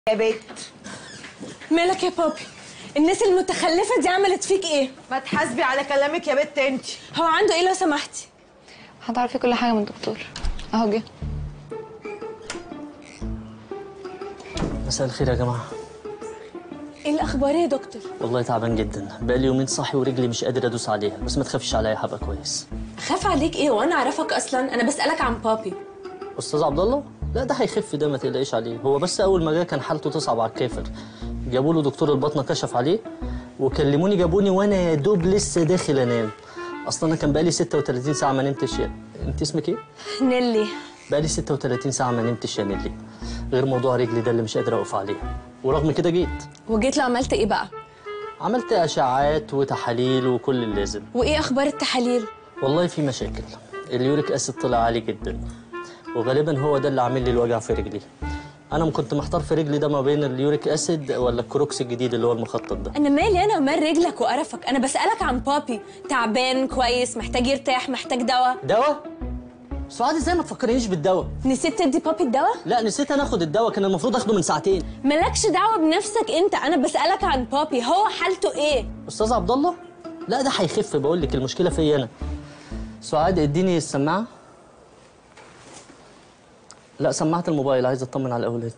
يا بت مالك يا بابي الناس المتخلفه دي عملت فيك ايه ما تحاسبي على كلامك يا بت انت هو عنده ايه لو سمحتي هتعرفي كل حاجه من الدكتور اهو جه مساء الخير يا جماعة ايه الاخبار يا دكتور والله تعبان جدا بقالي يومين صاحي ورجلي مش قادر ادوس عليها بس ما تخافيش عليا هبقى كويس خاف عليك ايه وانا اعرفك اصلا انا بسالك عن بابي استاذ عبد الله لا ده هيخف ده ما تقلقيش عليه هو بس اول ما جه كان حالته تصعب على الكافر جابوا له دكتور البطنه كشف عليه وكلموني جابوني وانا يا دوب لسه داخل انام اصلا انا كان بقالي 36 ساعه ما نمتش يا انت اسمك ايه نيلي بقالي 36 ساعه ما نمتش يا نيلي غير موضوع رجلي ده اللي مش قادر اقف عليه ورغم كده جيت وجيت له عملت ايه بقى عملت اشعاعات وتحاليل وكل اللازم وايه اخبار التحاليل والله في مشاكل اليوريك اسيد طلع عالي جدا وغالبا هو ده اللي عامل لي الوجع في رجلي انا كنت محتار في رجلي ده ما بين اليوريك اسيد ولا الكروكس الجديد اللي هو المخطط ده انا مالي انا ومال رجلك وقرفك انا بسالك عن بابي تعبان كويس محتاج يرتاح محتاج دواء دواء سعاد ازاي ما تفكرنيش بالدواء نسيت تدي بابي الدواء لا نسيت انا اخد الدواء كان المفروض اخده من ساعتين مالكش دعوه بنفسك انت انا بسالك عن بابي هو حالته ايه استاذ عبد الله لا ده هيخف بقول لك المشكله فيا انا سعاد اديني السماعه لا سماعه الموبايل عايز اطمن على الاولاد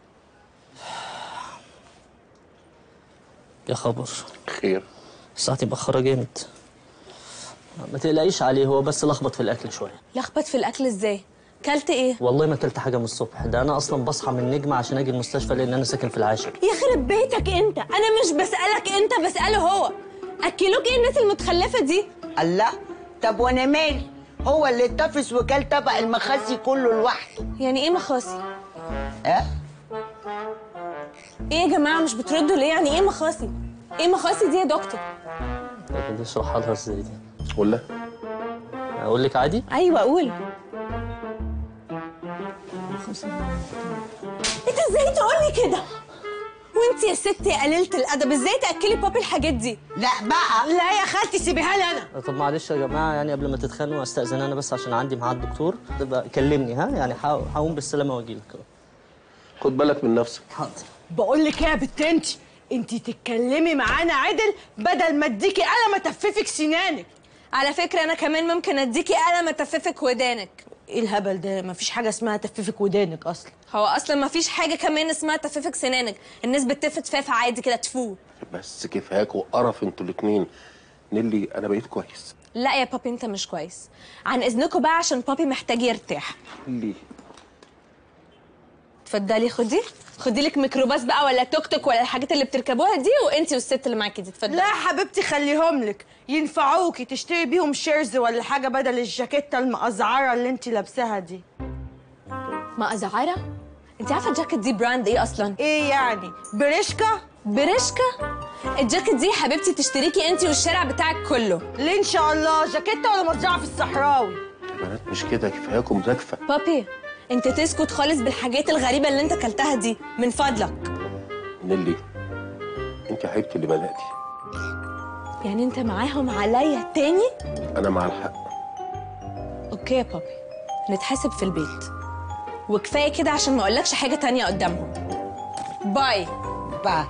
يا خبر خير ساعتي مأخرة جامد ما تقلقيش عليه هو بس لخبط في الاكل شويه لخبط في الاكل ازاي كلت ايه والله ما اكلت حاجه من الصبح ده انا اصلا بصحى من النجمه عشان اجي المستشفى لان انا ساكن في العاشر يخرب بيتك انت انا مش بسالك انت بساله هو اكلوك ايه الناس المتخلفه دي الله طب وانا مالي هو اللي اتفس وكل طبق المخاسي كله لوحده يعني ايه مخاصي ها ايه يا جماعه مش بتردوا ليه يعني ايه مخاصي ايه مخاصي دي يا دكتور لكن دي اشرحها لها ازاي دي ولا اقول لك عادي ايوه قول انت ازاي تقولي كده وانت يا ستي قليله الادب ازاي تاكلي بابي الحاجات دي لا بقى لا يا خالتي سيبيها لي انا طب معلش يا جماعه يعني قبل ما تتخانقوا استاذن انا بس عشان عندي ميعاد دكتور تبقى كلمني ها يعني هق- هقوم بالسلامه واجي لك خد بالك من نفسك حاضر بقول لك ايه يا بت انت انت تتكلمي معانا عدل بدل ما اديكي قلم اتففك سنانك على فكره انا كمان ممكن اديكي قلم اتففك ودانك ايه الهبل ده مفيش حاجه اسمها تففك ودانك اصلا هو اصلا ما فيش حاجه كمان اسمها تففك سنانك الناس بتفت فاف عادي كده تفو بس كفاك وقرف انتوا الاتنين نيلي انا بقيت كويس لا يا بابي انت مش كويس عن اذنكم بقى عشان بابي محتاج يرتاح ليه اتفضلي خدي خدي لك ميكروباص بقى ولا توك توك ولا الحاجات اللي بتركبوها دي وانتي والست اللي معاكي دي اتفضلي لا يا حبيبتي خليهم لك ينفعوكي تشتري بيهم شيرز ولا حاجه بدل الجاكيته المقزعره اللي انت لابساها دي ما ازعاره انت عارفه الجاكيت دي براند ايه اصلا ايه يعني بريشكا بريشكا الجاكيت دي يا حبيبتي تشتريكي انتي والشارع بتاعك كله ليه ان شاء الله جاكيته ولا مزرعه في الصحراوي يا بنات مش كده كفاياكم زكفه بابي انت تسكت خالص بالحاجات الغريبه اللي انت اكلتها دي من فضلك نيلي انت يا حبيبتي اللي بداتي يعني انت معاهم عليا تاني انا مع الحق اوكي يا بابي نتحاسب في البيت وكفايه كده عشان ما اقولكش حاجه تانية قدامهم باي بقى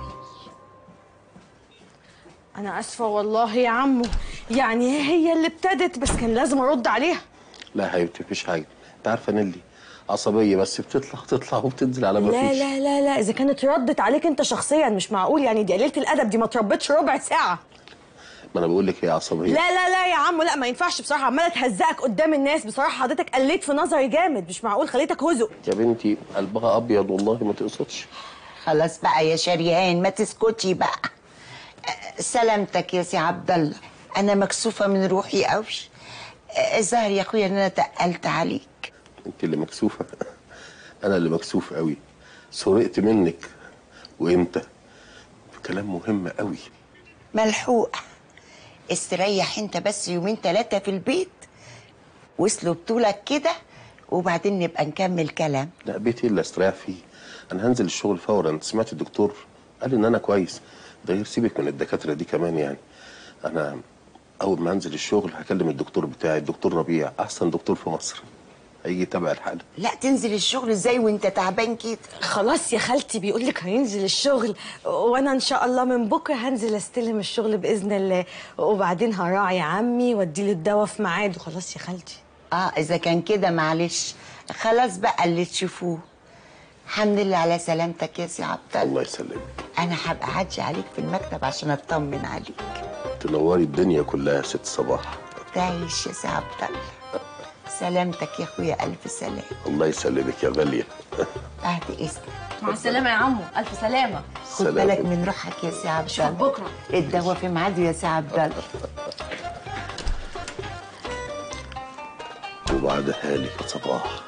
انا اسفه والله يا عمو يعني هي اللي ابتدت بس كان لازم ارد عليها لا يا حبيبتي مفيش حاجه انت عارفه نيلي عصبيه بس بتطلع تطلع وبتنزل على ما لا فيش لا لا لا اذا كانت ردت عليك انت شخصيا مش معقول يعني دي قليله الادب دي ما تربتش ربع ساعه ما انا بقول لك هي عصبيه لا لا لا يا عمو لا ما ينفعش بصراحه عماله تهزقك قدام الناس بصراحه حضرتك قليت في نظري جامد مش معقول خليتك هزق يا بنتي قلبها ابيض والله ما تقصدش خلاص بقى يا شريهان ما تسكتي بقى أه، سلامتك يا سي عبد الله انا مكسوفه من روحي قوي أه، الظاهر يا اخويا ان انا تقلت عليك انت اللي مكسوفه انا اللي مكسوف قوي سرقت منك وامتى كلام مهم قوي ملحوقه استريح انت بس يومين ثلاثه في البيت وصلوا بطولك كده وبعدين نبقى نكمل كلام لا بيتي اللي استريح فيه انا هنزل الشغل فورا سمعت الدكتور قال ان انا كويس ده غير سيبك من الدكاتره دي كمان يعني انا اول ما انزل الشغل هكلم الدكتور بتاعي الدكتور ربيع احسن دكتور في مصر هيجي تبع الحاله لا تنزل الشغل ازاي وانت تعبان كده خلاص يا خالتي بيقول لك هينزل الشغل وانا ان شاء الله من بكره هنزل استلم الشغل باذن الله وبعدين هراعي عمي واديله الدواء في ميعاده خلاص يا خالتي اه اذا كان كده معلش خلاص بقى اللي تشوفوه الحمد لله على سلامتك يا سي عبد الله الله يسلمك انا هبقى اعدي عليك في المكتب عشان اطمن عليك تنوري الدنيا كلها يا ست صباح تعيش يا سي عبد الله سلامتك يا اخويا الف سلام الله يسلمك يا غاليه بعد اذنك مع السلامه يا عمو الف سلامه خد سلام. بالك من روحك يا سي عبد الله بكرة. الدواء في ميعاده يا سي عبد الله وبعدها لك يا صباح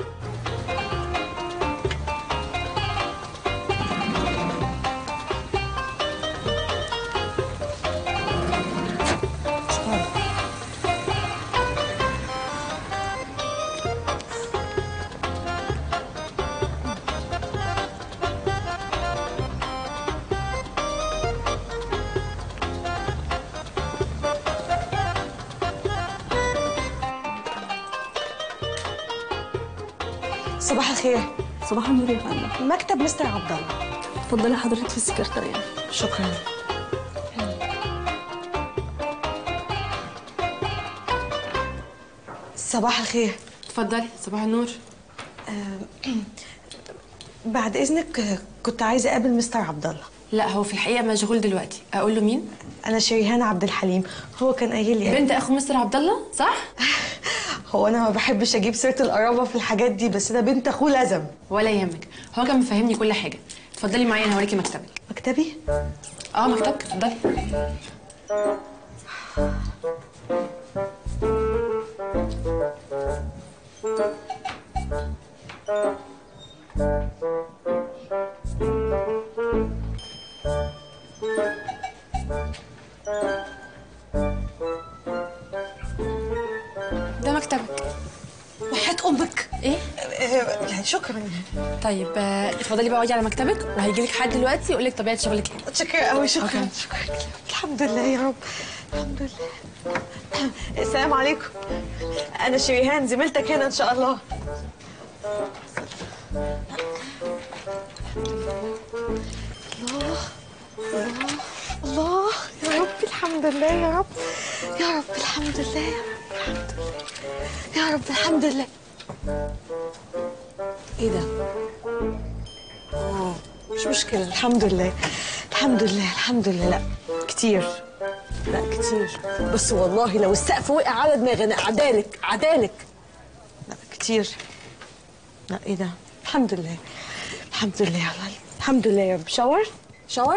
صباح الخير صباح النور يا فندم مكتب مستر عبد الله اتفضلي حضرتك في السكرتارية شكرا صباح الخير اتفضلي صباح النور بعد اذنك آه، كنت عايزه اقابل مستر عبد الله لا هو في الحقيقه مشغول دلوقتي اقول له مين انا شريهان عبد الحليم هو كان قايل لي بنت اخو مستر عبد الله صح هو انا ما بحبش اجيب سيره القرابه في الحاجات دي بس ده بنت اخوه لازم ولا يهمك هو كان مفهمني كل حاجه اتفضلي معايا انا هوريكي مكتبك مكتبي اه مكتبك اتفضلي ده مكتبك وحياة امك ايه آه، يعني شكرا طيب آه، اتفضلي بقى اقعدي على مكتبك وهيجي لك حد دلوقتي يقول لك طبيعه شغلك ايه شكرا قوي شكرا أوكي. شكرا الحمد لله يا رب الحمد لله السلام عليكم انا شريهان زميلتك هنا ان شاء الله الله الله الله يا رب الحمد لله يا رب يا رب الحمد لله يا رب الحمد لله يا رب الحمد لله ايه ده اه مش مشكلة الحمد لله الحمد لله الحمد لله لا كتير لا كتير بس والله لو السقف وقع على دماغي انا عدالك عدالك لا كتير لا ايه ده الحمد لله الحمد لله يا الله الحمد لله يا رب شاور شاور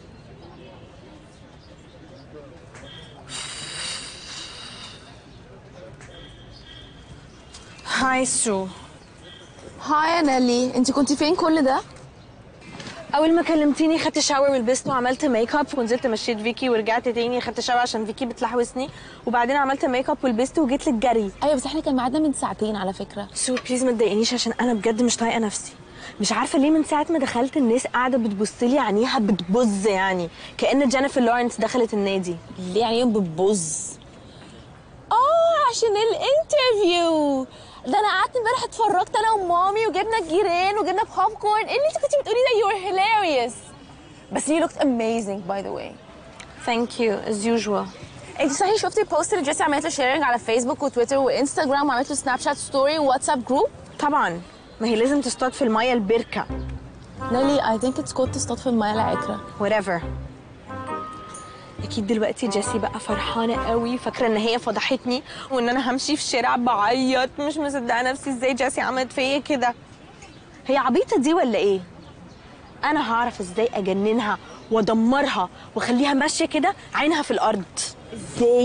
هاي سو هاي يا نيلي انت كنتي فين كل ده اول ما كلمتيني خدت شاور ولبست وعملت ميك اب ونزلت مشيت فيكي ورجعت تاني خدت شاور عشان فيكي بتلحوسني وبعدين عملت ميك اب ولبست وجيت لك جري ايوه بس احنا كان ميعادنا من ساعتين على فكره سو بليز ما تضايقنيش عشان انا بجد مش طايقه نفسي مش عارفه ليه من ساعه ما دخلت الناس قاعده بتبص لي عينيها بتبظ يعني كأن جينيفر لورنس دخلت النادي ليه يعني يوم بتبوظ اه عشان الانترفيو ده انا قعدت امبارح اتفرجت انا ومامي وجبنا الجيران وجبنا بوب كورن ايه اللي انت كنتي بتقولي ده يو ار هيلاريوس بس you looked amazing by the way ثانك يو از يوجوال انت صحيح شفتي البوست اللي جيسي عملت له شيرنج على فيسبوك وتويتر وانستجرام وعملت له سناب شات ستوري وواتساب جروب طبعا ما هي لازم تصطاد في الميه البركه نيلي I think it's good تصطاد في الميه العكره whatever اكيد دلوقتي جيسي بقى فرحانه قوي فاكره ان هي فضحتني وان انا همشي في الشارع بعيط مش مصدقه نفسي ازاي جيسي عملت فيا كده هي عبيطه دي ولا ايه انا هعرف ازاي اجننها وادمرها واخليها ماشيه كده عينها في الارض ازاي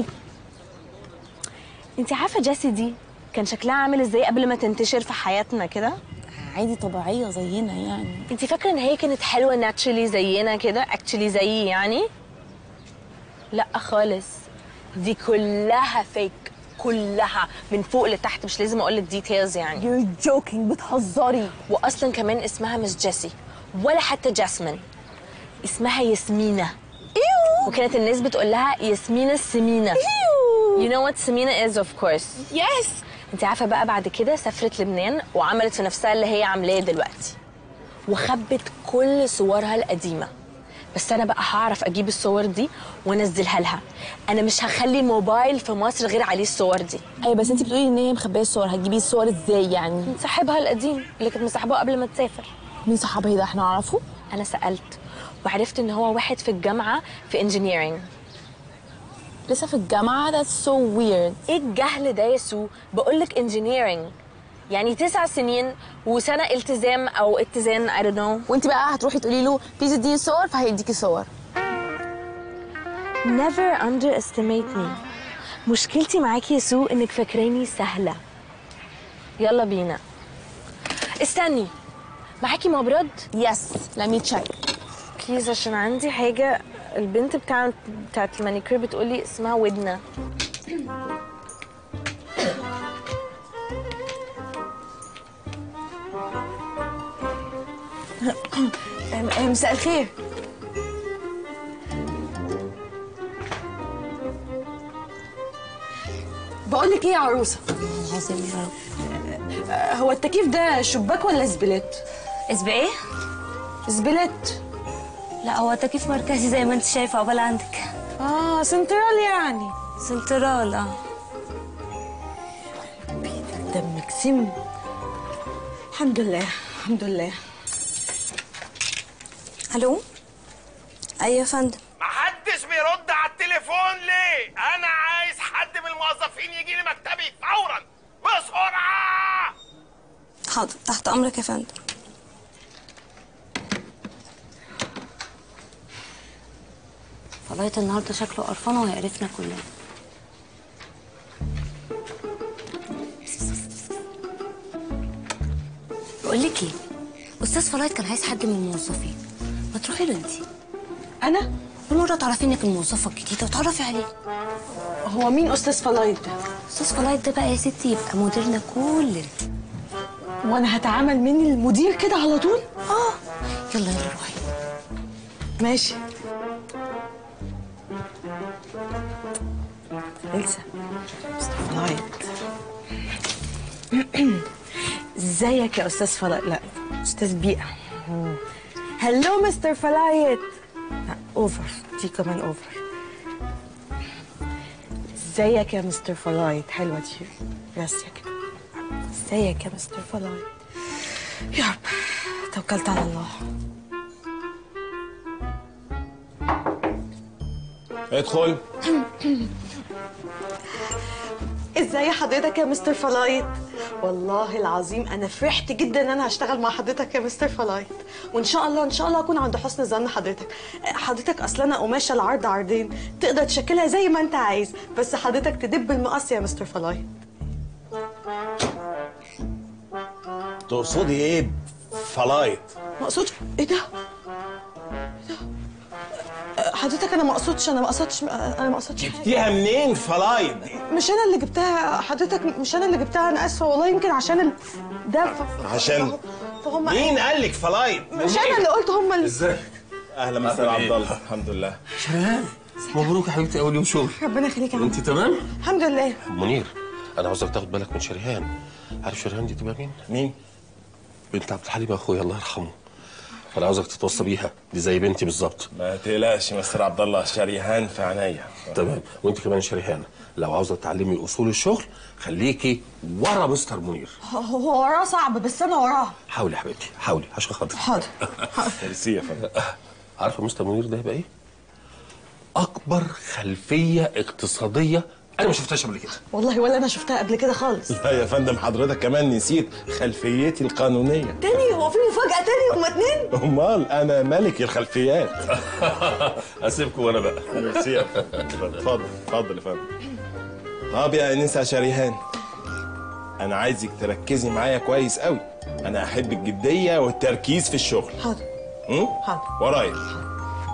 انت عارفه جيسي دي كان شكلها عامل ازاي قبل ما تنتشر في حياتنا كده عادي طبيعيه زينا يعني انت فاكره ان هي كانت حلوه ناتشلي زينا كده اكشلي زيي يعني لا خالص دي كلها فيك كلها من فوق لتحت مش لازم اقول لك ديتيلز يعني You're joking بتهزري واصلا كمان اسمها مش جيسي ولا حتى جاسمين اسمها ياسمينة ايوه وكانت الناس بتقول لها ياسمينة السمينة ايوه You know what سمينة is of course Yes انت عارفه بقى بعد كده سافرت لبنان وعملت في نفسها اللي هي عاملاه دلوقتي وخبت كل صورها القديمه بس انا بقى هعرف اجيب الصور دي وانزلها لها انا مش هخلي موبايل في مصر غير عليه الصور دي ايوه بس انت بتقولي ان هي مخبيه الصور هتجيبي الصور ازاي يعني من صاحبها القديم اللي كانت مصاحباه قبل ما تسافر مين صحابها ده احنا نعرفه انا سالت وعرفت ان هو واحد في الجامعه في انجينيرنج لسه في الجامعه that's so weird ايه الجهل ده يا سو بقول لك انجينيرنج يعني تسع سنين وسنه التزام او اتزان I don't know وانت بقى هتروحي تقولي له بليز اديني صور فهيديكي صور never underestimate me مشكلتي معاكي يا سو انك فاكراني سهله يلا بينا استني معاكي مبرد يس لمي تشاي بليز عشان عندي حاجه البنت بتاعت بتاعت المانيكير بتقولي اسمها ودنه مساء الخير بقول لك ايه يا عروسه عظيم يا رب آه، هو التكييف ده شباك ولا زبلت اسم ايه؟ زبلت لا هو تكييف مركزي زي ما انت شايفه عقبال عندك اه سنترال يعني سنترال اه دمك سم الحمد لله الحمد لله الو ايوه يا فندم محدش بيرد على التليفون ليه؟ أنا عايز حد من الموظفين يجي لي مكتبي فورا بسرعة! حاضر تحت امرك يا فندم فلايت النهارده شكله قرفان وهيقرفنا كلنا بقول لك ايه استاذ فلايت كان عايز حد من الموظفين ما تروحي له انت انا بالمره تعرفي انك الموظفه الجديده وتعرفي عليه هو مين استاذ فلايت ده استاذ فلايت ده بقى يا ستي يبقى مديرنا كلنا وانا هتعامل مني المدير كده على طول اه يلا يلا روحي ماشي إلسا مستر فلايت ازيك يا استاذ فلايت لا استاذ بيئة هلو مستر فلايت لا اوفر دي كمان اوفر ازيك يا مستر فلايت حلوة دي راسية كده ازيك يا مستر فلايت يا رب توكلت على الله ادخل ازاي حضرتك يا مستر فلايت والله العظيم انا فرحت جدا ان انا هشتغل مع حضرتك يا مستر فلايت وان شاء الله ان شاء الله اكون عند حسن ظن حضرتك حضرتك اصلا انا قماشه العرض عرضين تقدر تشكلها زي ما انت عايز بس حضرتك تدب المقص يا مستر فلايت تقصدي ايه فلايت؟ ما اقصدش ايه ده إيه ده؟ حضرتك انا ما اقصدش انا ما قصدتش انا ما قصدتش حاجه جبتيها منين فلايت دي؟ مش انا اللي جبتها حضرتك مش انا اللي جبتها انا اسفه والله يمكن عشان ال... ده ف... عشان فهم مين قال لك فلايت؟ مش انا اللي قلت هم اللي ازيك؟ اهلا مستر عبد الله الحمد لله شيرين مبروك يا حبيبتي اول يوم شغل ربنا يخليك يا عم انت تمام الحمد لله منير انا عاوزك تاخد بالك من شريهان عارف شريهان دي تبقى مين مين؟ بنت عبد الحليم اخويا الله يرحمه فانا عاوزك تتوصى بيها دي زي بنتي بالظبط ما تقلقش مستر عبد الله شريهان في عينيا تمام وانت كمان شريهان لو عاوزه تعلمي اصول الشغل خليكي ورا مستر منير هو وراه صعب بس انا وراه حاولي يا حبيبتي حاولي عشان خاطري حاضر ميرسي يا فندم عارفه مستر منير ده يبقى ايه اكبر خلفيه اقتصاديه انا ما شفتهاش قبل كده والله ولا انا شفتها قبل كده خالص لا يا فندم حضرتك كمان نسيت خلفيتي القانونية تاني هو في مفاجأة تاني هما اتنين امال انا ملك الخلفيات اسيبكم وانا بقى ميرسي يا فندم اتفضل اتفضل يا فندم طب يا انسه شريهان انا عايزك تركزي معايا كويس قوي انا احب الجديه والتركيز في الشغل حاضر م? حاضر ورايا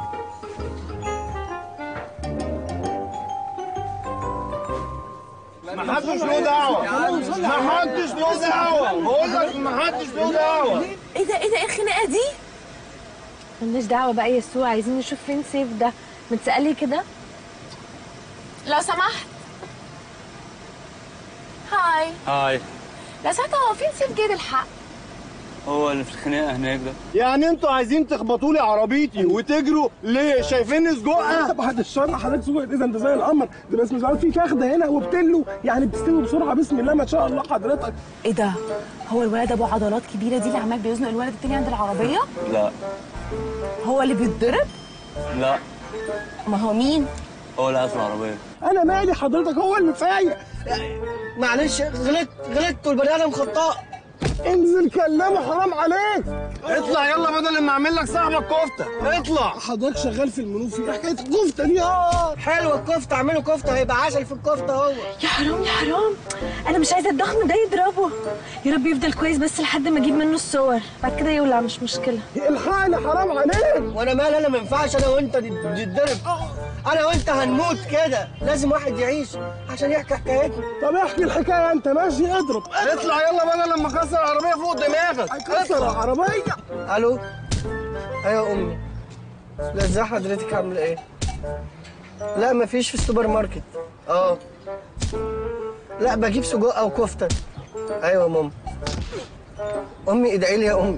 ما حدش له دعوه ما حدش له دعوه بقول لك ما حدش له دعوه ايه ده ايه ده ايه الخناقه دي ملناش دعوه بقى يا سو عايزين نشوف فين سيف ده متسألي كده لو سمحت هاي هاي لا ساعتها هو فين سيف جيد الحق هو اللي في الخناقه هناك ده يعني انتوا عايزين تخبطوا لي عربيتي وتجروا ليه شايفيني سجقه بعد الشر حضرتك سجق اذا انت زي القمر ده بس مش عارف في كخده هنا وبتلو يعني بتستوي بسرعه بسم الله ما شاء الله حضرتك ايه ده هو الولد ابو عضلات كبيره دي اللي عمال بيزنق الولد التاني عند العربيه لا هو اللي بيتضرب لا ما هو مين هو اللي قاعد في العربيه انا مالي حضرتك هو اللي فايق معلش غلطت غلطت والبني ادم خطاء انزل كلمه حرام عليك اطلع يلا بدل ما اعمل لك صاحبك كفته اطلع حضرتك شغال في المنوفي ايه حكايه الكفته دي اه حلوه الكفته اعمله كفته هيبقى عسل في الكفته هو يا حرام يا حرام انا مش عايزه الضخم ده يضربه يا رب يفضل كويس بس لحد ما اجيب منه الصور بعد كده يولع مش مشكله الحقني حرام عليك وانا مال انا ما ينفعش انا وانت نتضرب انا وانت هنموت كده لازم واحد يعيش عشان يحكي حكايتنا طب احكي الحكايه انت ماشي اضرب اطلع يلا بدل لما اكسر العربيه فوق دماغك هيكسر العربيه الو ايوه يا امي لا ازاي حضرتك عامله ايه لا مفيش في السوبر ماركت اه لا بجيب سجق او كفته ايوه يا ماما امي ادعي لي يا امي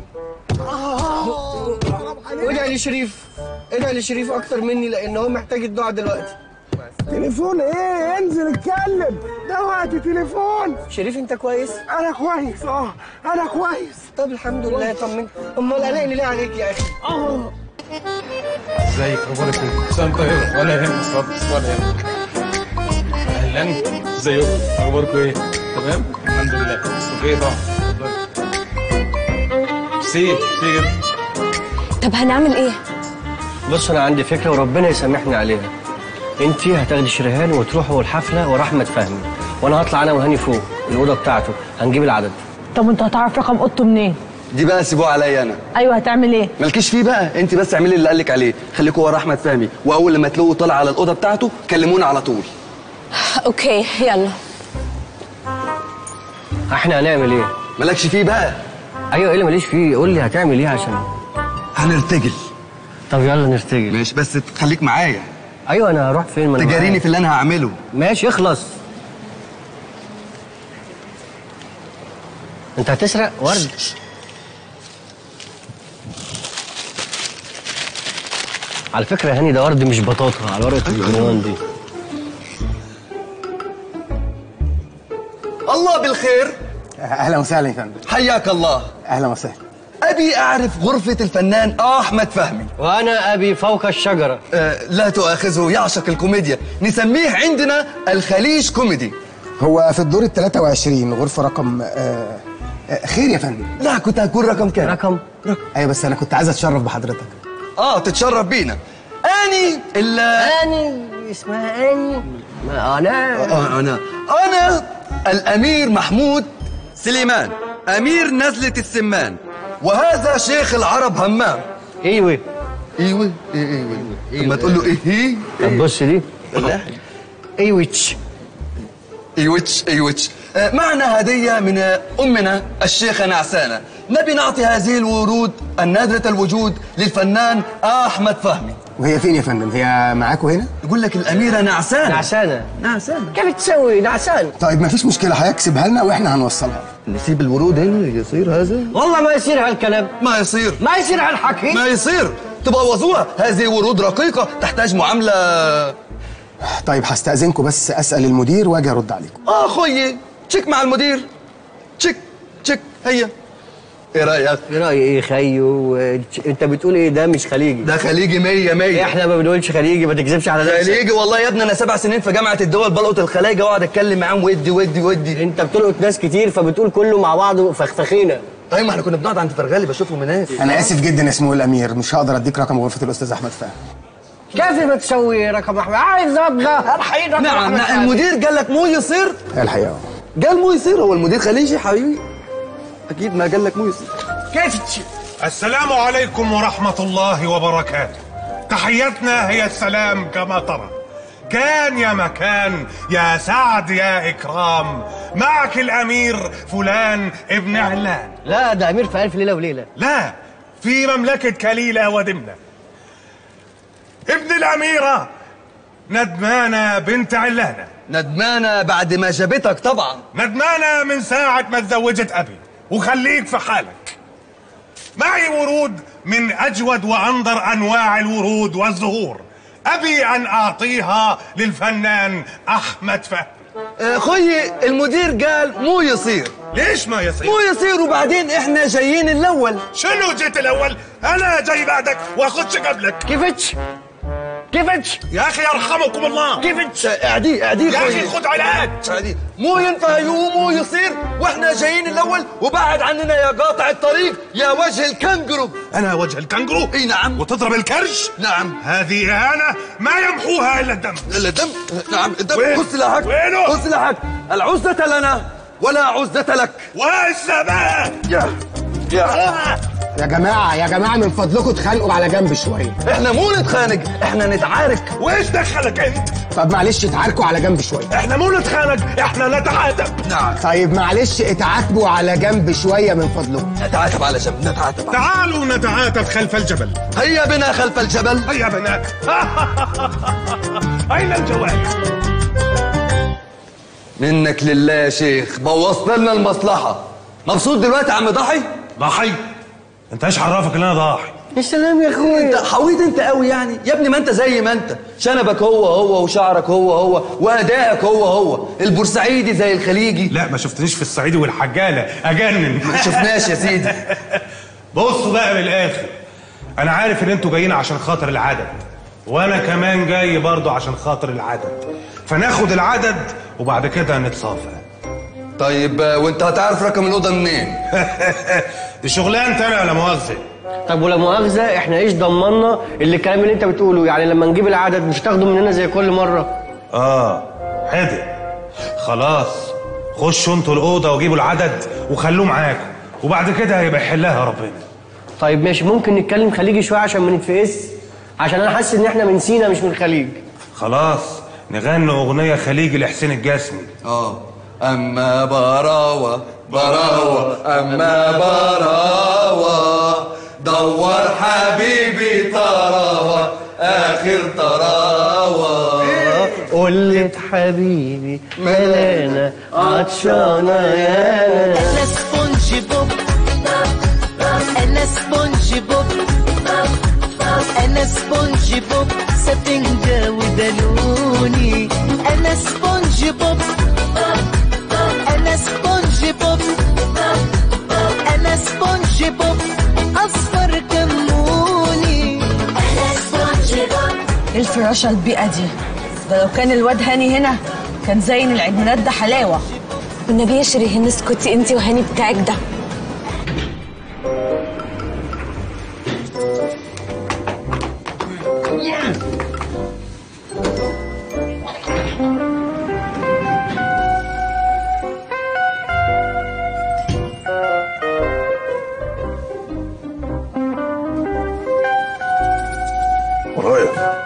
وادعي لشريف ادعي لشريف اكتر مني لان هو محتاج الدعاء دلوقتي تليفون ايه انزل اتكلم ده وقت تليفون شريف انت كويس انا كويس اه انا كويس طب الحمد لله طمنت امال قلقني ليه عليك يا اخي اه ازيك اخبارك ايه؟ سلام طيب ولا يهمك اتفضل ولا يهمك اهلا ازيكم اخباركم ايه؟ تمام؟ الحمد لله اوكي طبعا سي سي جدا طب هنعمل ايه بص انا عندي فكره وربنا يسامحني عليها انت هتاخدي شريهان وتروحوا الحفله ورا احمد فهمي وانا هطلع انا وهاني فوق الاوضه بتاعته هنجيب العدد طب وانت هتعرف رقم اوضته منين دي بقى سيبوها عليا انا ايوه هتعمل ايه مالكيش فيه بقى انت بس اعملي اللي قالك عليه خليكوا ورا احمد فهمي واول لما تلاقوه طالع على الاوضه بتاعته كلمونا على طول اوكي يلا احنا هنعمل ايه مالكش فيه بقى ايوه ايه اللي ماليش فيه قول لي هتعمل ايه عشان هنرتجل طب يلا نرتجل ماشي بس تخليك معايا ايوه انا هروح فين ما أنا تجاريني معاك. في اللي انا هعمله ماشي اخلص انت هتسرق ورد على فكره يا هاني ده ورد مش بطاطا على ورقه العنوان دي الله بالخير اهلا وسهلا يا فندم حياك الله اهلا وسهلا ابي اعرف غرفه الفنان احمد فهمي وانا ابي فوق الشجره آه لا تؤاخذه يعشق الكوميديا نسميه عندنا الخليج كوميدي هو في الدور ال 23 غرفه رقم آه آه خير يا فندم لا كنت هكون رقم كام رقم ايوه بس انا كنت عايز اتشرف بحضرتك اه تتشرف بينا اني ال اني اسمها اني ما انا آه انا انا الامير محمود سليمان امير نزله السمان وهذا شيخ العرب همام ايوه ايوه ايه ايوه طب ما تقول له ايه هي طب بص دي ايوتش ايوتش ايوتش آه، معنا هدية من آه، أمنا الشيخة نعسانة نبي نعطي هذه الورود النادرة الوجود للفنان أحمد فهمي وهي فين يا فندم هي معاكم هنا يقول لك الأميرة نعسانة نعسانه نعسانة كيف تسوي نعسان طيب مفيش مشكله هيكسبها لنا واحنا هنوصلها نسيب الورود هنا يصير هذا والله ما يصير هالكلام ما يصير ما يصير هالحكي ما يصير تبوظوها هذه ورود رقيقة تحتاج معاملة طيب هستأذنكم بس أسأل المدير واجي أرد عليكم آه خويي تشيك مع المدير تشيك تشيك هيا ايه رأيك؟ ايه رايي ايه خيو انت بتقول ايه ده مش خليجي ده خليجي مية مية احنا ما بنقولش خليجي ما تكذبش على نفسك خليجي والله يا ابني انا سبع سنين في جامعه الدول بلقط الخلايجه واقعد اتكلم معاهم ودي ودي ودي انت بتلقط ناس كتير فبتقول كله مع بعض فخفخينه ايوه ما احنا كنا بنقعد عند فرغالي بشوفهم هناك أنا آسف جدا يا سمو الأمير مش هقدر أديك رقم غرفة الأستاذ أحمد فهمي كيف ما تسوي رقم احمد عايز ابدا الحين رقم نعم أحمد نعم فهمي. المدير قال لك مو يصير الحقيقة آه. قال مو يصير هو المدير خليجي حبيبي اكيد ما قال لك مو يصير كيف تش... السلام عليكم ورحمة الله وبركاته تحيتنا هي السلام كما ترى كان يا مكان يا سعد يا إكرام معك الأمير فلان ابن علان لا ده امير في الف ليله وليله لا في مملكة كليلة ودمنة ابن الأميرة ندمانة بنت علانة ندمانة بعد ما جابتك طبعا ندمانة من ساعة ما تزوجت أبي وخليك في حالك معي ورود من أجود وأنظر أنواع الورود والزهور أبي أن أعطيها للفنان أحمد فهمي اخوي المدير قال مو يصير ليش ما يصير؟ مو يصير وبعدين احنا جايين الاول شنو جيت الأول؟ أنا جاي بعدك وأخش قبلك كيفتش؟ كيفتش؟ يا أخي يرحمكم الله كيفتش؟ اعدي اعدي يا أخي خد علاج اعدي مو ينفع يقوم مو يصير واحنا جايين الاول وبعد عننا يا قاطع الطريق يا وجه الكنجرو أنا وجه الكنجرو اي نعم وتضرب الكرش نعم هذه إهانة ما يمحوها إلا الدم الا الدم نعم الدم وين؟ خذ سلاحك وينه؟ خذ سلاحك العزة لنا ولا عزة لك والسماء يا يا يا جماعه يا جماعه من فضلكم تخانقوا على جنب شويه احنا مو نتخانق احنا نتعارك وإيش دخلك أنت؟ طب معلش اتعاركوا على جنب شويه إحنا مو نتخانق إحنا نتعاتب نعم طيب معلش اتعاتبوا على جنب شويه من فضلكم نتعاتب على جنب نتعاتب تعالوا نتعاتب خلف الجبل هيا بنا خلف الجبل هيا بنا أين الجوال؟ منك لله يا شيخ بوظت لنا المصلحة مبسوط دلوقتي يا عم ضحي؟ ضحي انت ايش عرفك ان انا ضاحي يا سلام يا اخويا انت حويط انت قوي يعني يا ابني ما انت زي ما انت شنبك هو هو وشعرك هو هو وادائك هو هو البورسعيدي زي الخليجي لا ما شفتنيش في الصعيدي والحجاله اجنن ما شفناش يا سيدي بصوا بقى من الاخر انا عارف ان انتوا جايين عشان خاطر العدد وانا كمان جاي برضو عشان خاطر العدد فناخد العدد وبعد كده نتصافى طيب آه، وانت هتعرف رقم الاوضه منين دي شغلانتي انا ولا مؤاخذه طب ولا مؤاخذة احنا ايش ضمنا اللي الكلام اللي انت بتقوله يعني لما نجيب العدد مش تاخده مننا زي كل مرة اه حدق خلاص خشوا انتوا الاوضه وجيبوا العدد وخلوه معاكم وبعد كده هيبقى يحلها ربنا طيب ماشي ممكن نتكلم خليجي شوية عشان ما نتفقس عشان انا حاسس ان احنا من سينا مش من الخليج خلاص نغني اغنيه خليجي لحسين الجسمي اه اما براوة براوة اما براوة دور حبيبي تراوة اخر تراوة قلت حبيبي ملانا عطشانة يانا انا سبونج بوب انا سبونج بوب انا سبونج بوب سفنجة ودلوني انا سبونج بوب انا سبونج بوب انا سبونج بوب اصفر كموني انا سبونج بوب ايه الفراشة البيئة دي ده لو كان الواد هاني هنا كان زين العيد ميلاد ده حلاوة والنبي يا شيرين اسكتي انت وهاني بتاعك ده ورايا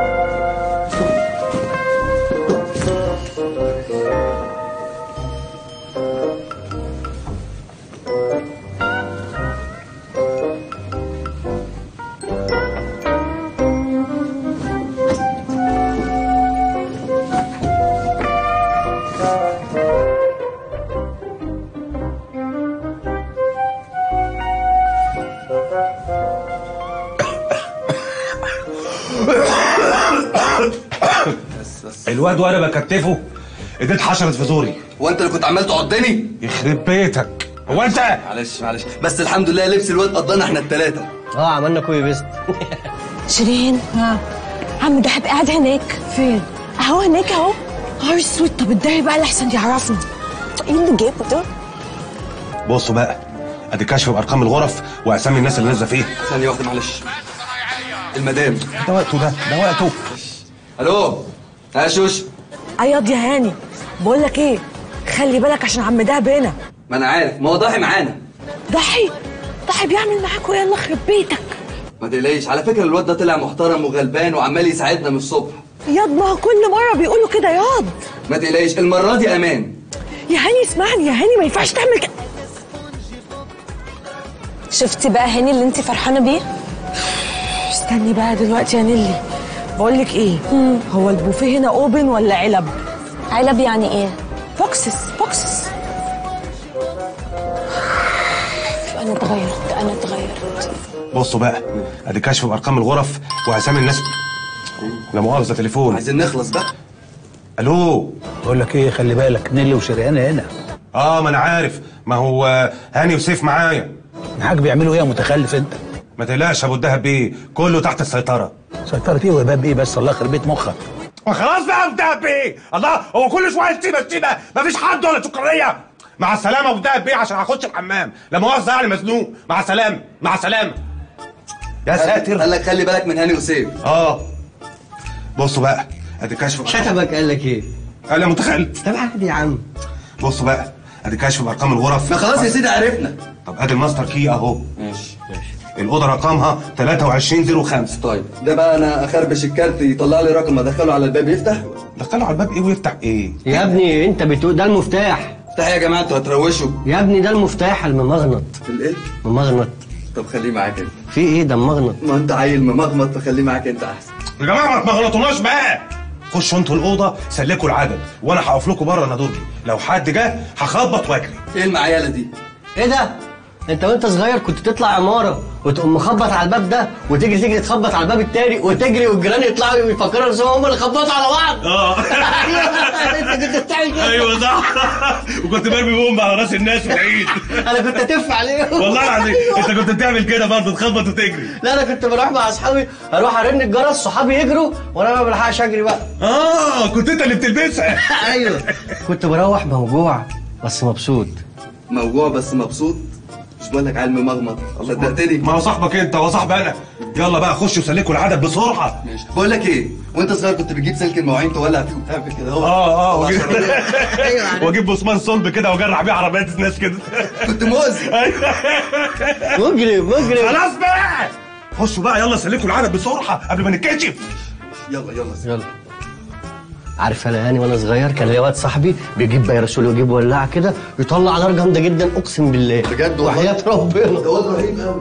الواد وانا بكتفه ايديه اتحشرت في زوري وانت اللي كنت عمال تعضني يخرب بيتك هو انت معلش معلش بس الحمد لله لبس الواد قضانا احنا الثلاثه اه عملنا كوي بيست شيرين ها عم دهب قاعد هناك فين؟ اهو هناك اهو نهار اسود طب اتضايق بقى لحسن يعرفنا ايه اللي جابه ده؟ بصوا بقى ادي كشف بارقام الغرف واسامي الناس اللي نازله فيها ثانيه واحده معلش المدام ده وقته ده ده وقته الو يا شوش اياض يا هاني بقول لك ايه خلي بالك عشان عم دهب هنا ما انا عارف ما هو ضاحي معانا ضحي ضحي بيعمل معاك ويلا يخرب بيتك ما تقلقيش على فكره الواد ده طلع محترم وغلبان وعمال يساعدنا من الصبح ياض ما هو كل مره بيقولوا كده ياض ما تقلقيش المره دي امان يا هاني اسمعني يا هاني ما ينفعش تعمل كده شفتي بقى هاني اللي انت فرحانه بيه؟ استني بقى دلوقتي يا نيلي بقول لك ايه هو البوفيه هنا اوبن ولا علب علب يعني ايه بوكسس بوكسس انا اتغيرت انا اتغيرت بصوا بقى ادي كشف بارقام الغرف واسامي الناس لا مؤاخذه تليفون عايزين نخلص بقى الو بقول لك ايه خلي بالك نيلي وشريان هنا اه ما انا عارف ما هو هاني وسيف معايا معاك بيعملوا ايه يا متخلف انت ما تقلقش يا ابو الدهب بيه كله تحت السيطره سيطرة ايه وباب ايه بس الله يخرب بيت مخك خلاص بقى يا ابو الدهب بيه الله هو كل شويه شتيمه شتيمه مفيش حد ولا سكريه مع السلامه يا ابو الدهب بيه عشان هخش الحمام لا مؤاخذه يعني مزنوق مع السلامه مع السلامه يا ساتر قال لك خلي بالك من هاني وسيف اه بصوا بقى ادي كشف شتمك قال لك ايه؟ قال لي متخيل طب عادي يا عم بصوا بقى ادي كشف بارقام الغرف ما خلاص يا سيدي عرفنا طب ادي الماستر كي اهو ماشي ماشي الاوضه رقمها 2305 طيب ده بقى انا اخربش الكارت يطلع لي رقم ادخله على الباب يفتح دخله على الباب ايه ويفتح ايه يا ابني انت بتقول ده المفتاح افتح يا جماعه انتوا هتروشوا يا ابني ده المفتاح الممغنط الايه ممغنط طب خليه معاك انت في ايه ده ممغنط ما انت عيل ممغمط فخليه معاك انت احسن يا جماعه ما تغلطوناش بقى خشوا انتوا الاوضه سلكوا العدد وانا هقف لكم بره انا درجي لو حد جه هخبط واجري ايه المعياله دي ايه ده؟ انت وانت صغير كنت تطلع عماره وتقوم مخبط على الباب ده وتجري تجري تخبط على الباب التاني وتجري والجيران يطلعوا يفكروا نفسهم هم اللي خبطوا على بعض اه انت كنت بتعمل كده ايوه صح وكنت برمي بومب على راس الناس في العيد انا كنت اتف عليهم والله العظيم انت كنت بتعمل كده برضه تخبط وتجري لا انا كنت بروح مع اصحابي اروح ارن الجرس صحابي يجروا وانا ما بلحقش اجري بقى اه كنت انت اللي بتلبسها ايوه كنت بروح موجوع بس مبسوط موجوع بس مبسوط مش بقول لك عيل ممغمط صدقتني ما هو صاحبك انت هو صاحبي انا يلا بقى خشوا سلكوا العدد بسرعه ماشي بقول لك ايه وانت صغير كنت بتجيب سلك المواعين تولع فيه وتعمل كده اهو اه اه طلع وأجيب- شراب. واجيب بصمان صلب كده واجرع بيه عربيات الناس كده كنت مؤذي مجرم مجرم خلاص بقى خشوا بقى يلا سلكوا العدد بسرعه قبل ما نتكشف يلا يلا يلا عارف انا يعني وانا صغير كان ليا واد صاحبي بيجيب بيرسول ويجيب ولاعه كده يطلع نار جامده جدا اقسم بالله بجد والله؟ وحياه ربنا ده واد رهيب قوي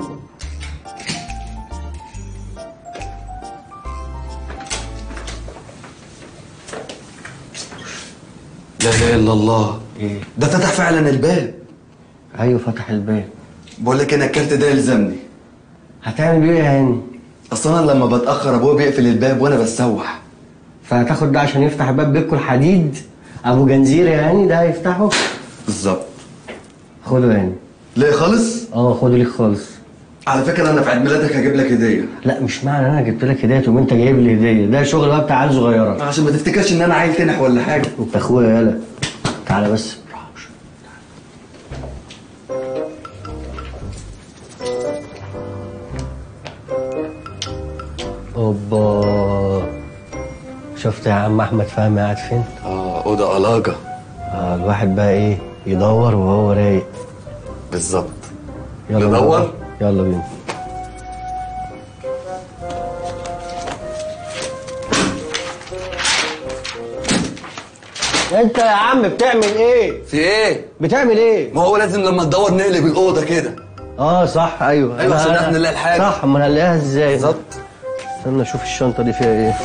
لا اله الا الله ايه ده فتح فعلا الباب ايوه فتح الباب بقول لك انا الكارت ده يلزمني هتعمل بيه ايه يا هاني اصل انا لما بتاخر ابويا بيقفل الباب وانا بتسوح فهتاخد ده عشان يفتح باب بيتكم الحديد ابو جنزير يعني ده هيفتحه بالظبط خده يعني ليه خالص اه خده ليك خالص على فكره انا في عيد ميلادك هجيب لك هديه لا مش معنى انا جبت لك هديه تقوم انت جايب لي هديه ده شغل بقى بتاع عيال صغيره عشان ما تفتكرش ان انا عيل تنح ولا حاجه انت اخويا يالا تعالى بس اوبا شفت يا عم احمد فهمي قاعد فين؟ اه اوضه علاجه اه الواحد بقى ايه يدور وهو رايق بالظبط يلا ندور؟ بينا. يلا بينا انت يا عم بتعمل ايه؟ في ايه بتعمل ايه؟ ما هو لازم لما تدور نقلب الاوضه كده اه صح ايوه أيوة، أنا- عشان أنا- احنا نلاقي الحاجة. صح امال هنلاقيها ازاي؟ بالظبط استنى اشوف الشنطه دي فيها ايه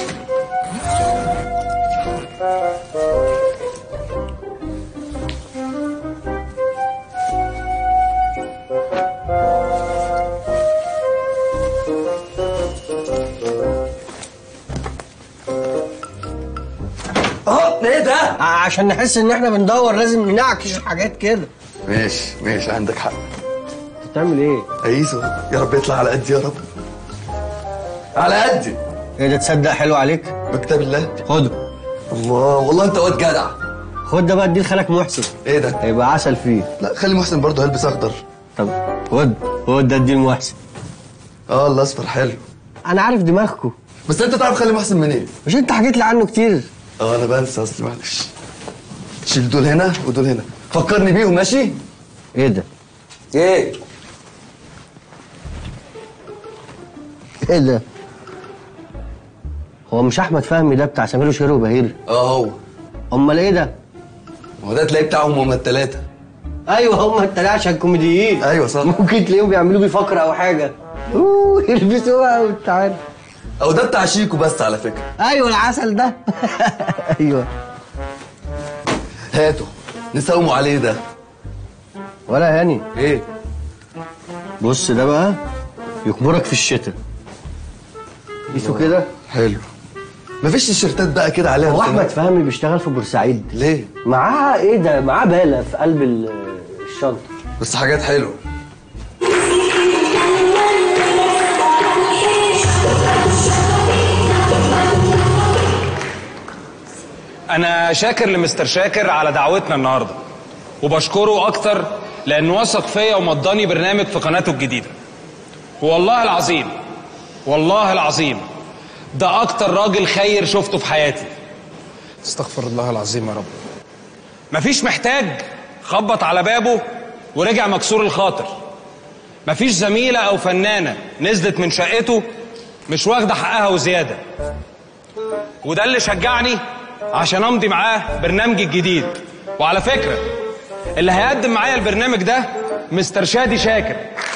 اه ايه ده؟ عشان نحس ان احنا بندور لازم ننعكش حاجات كده ماشي ماشي عندك حق بتعمل ايه؟ عيسو يا رب يطلع على قدي يا رب على قدي ايه ده تصدق حلو عليك؟ بكتاب الله خده الله والله انت واد جدع خد ده بقى اديه لخالك محسن ايه ده؟ هيبقى عسل فيه لا خلي محسن برضه هيلبس اخضر طب خد خد ده اديه لمحسن اه الاصفر حلو انا عارف دماغكم بس انت تعرف خلي محسن منين؟ مش انت حكيت لي عنه كتير اه انا بنسى اصلي معلش شيل دول هنا ودول هنا فكرني بيهم ماشي؟ ايه ده؟ ايه؟ ايه ده؟ هو مش احمد فهمي ده بتاع سمير وشهير وبهير؟ اه هو امال ايه ده؟ هو ده تلاقيه بتاعهم هما التلاتة ايوه هم التلاته عشان كوميديين ايوه صح ممكن تلاقيهم بيعملوا بيه فقره او حاجه اوه يلبسوها وانت عارف او ده بتاع شيكو بس على فكره ايوه العسل ده ايوه هاته نساوموا عليه ده ولا هاني ايه بص ده بقى يكبرك في الشتاء قيسه كده حلو مفيش تيشيرتات بقى كده عليها هو رسومات؟ احمد فهمي بيشتغل في بورسعيد ليه معاه ايه ده معاه باله في قلب ال- الشنطه بس حاجات حلوه انا شاكر لمستر شاكر على دعوتنا النهارده وبشكره اكتر لانه وثق فيا ومضاني برنامج في قناته الجديده والله العظيم والله العظيم ده اكتر راجل خير شفته في حياتي استغفر الله العظيم يا رب مفيش محتاج خبط على بابه ورجع مكسور الخاطر مفيش زميلة أو فنانة نزلت من شقته مش واخدة حقها وزيادة وده اللي شجعني عشان امضي معاه برنامجي الجديد وعلى فكره اللي هيقدم معايا البرنامج ده مستر شادي شاكر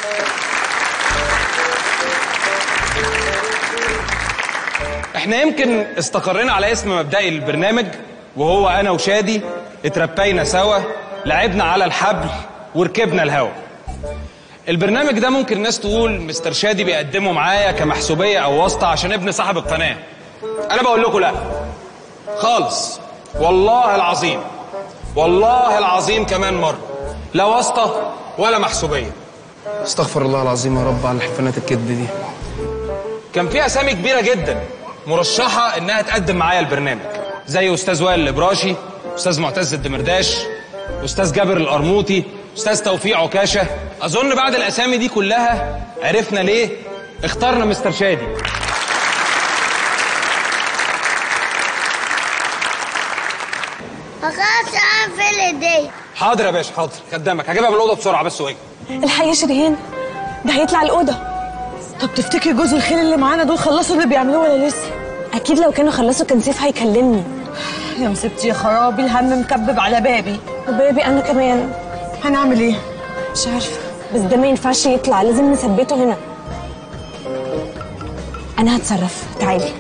احنا يمكن استقرينا على اسم مبدئي للبرنامج وهو انا وشادي اتربينا سوا لعبنا على الحبل وركبنا الهوا البرنامج ده ممكن الناس تقول مستر شادي بيقدمه معايا كمحسوبيه او واسطه عشان ابن صاحب القناه انا بقول لكم لا خالص والله العظيم والله العظيم كمان مرة لا واسطة ولا محسوبية استغفر الله العظيم يا رب على حفنات الكذب دي كان في أسامي كبيرة جدا مرشحة إنها تقدم معايا البرنامج زي أستاذ وائل الإبراشي أستاذ معتز الدمرداش أستاذ جابر القرموطي أستاذ توفيق عكاشة أظن بعد الأسامي دي كلها عرفنا ليه اخترنا مستر شادي خلاص اقفل ايديا حاضر يا باشا حاضر خدامك هجيبها من الأوضة بسرعة بس واجي الحقيقة يا شريهان ده هيطلع الأوضة طب تفتكري جوز الخيل اللي معانا دول خلصوا اللي بيعملوه ولا لسه؟ أكيد لو كانوا خلصوا كان سيف هيكلمني يا مسبتي يا خرابي الهم مكبب على بابي وبابي أنا كمان هنعمل ايه؟ مش عارفة بس ده ما ينفعش يطلع لازم نثبته هنا أنا هتصرف تعالي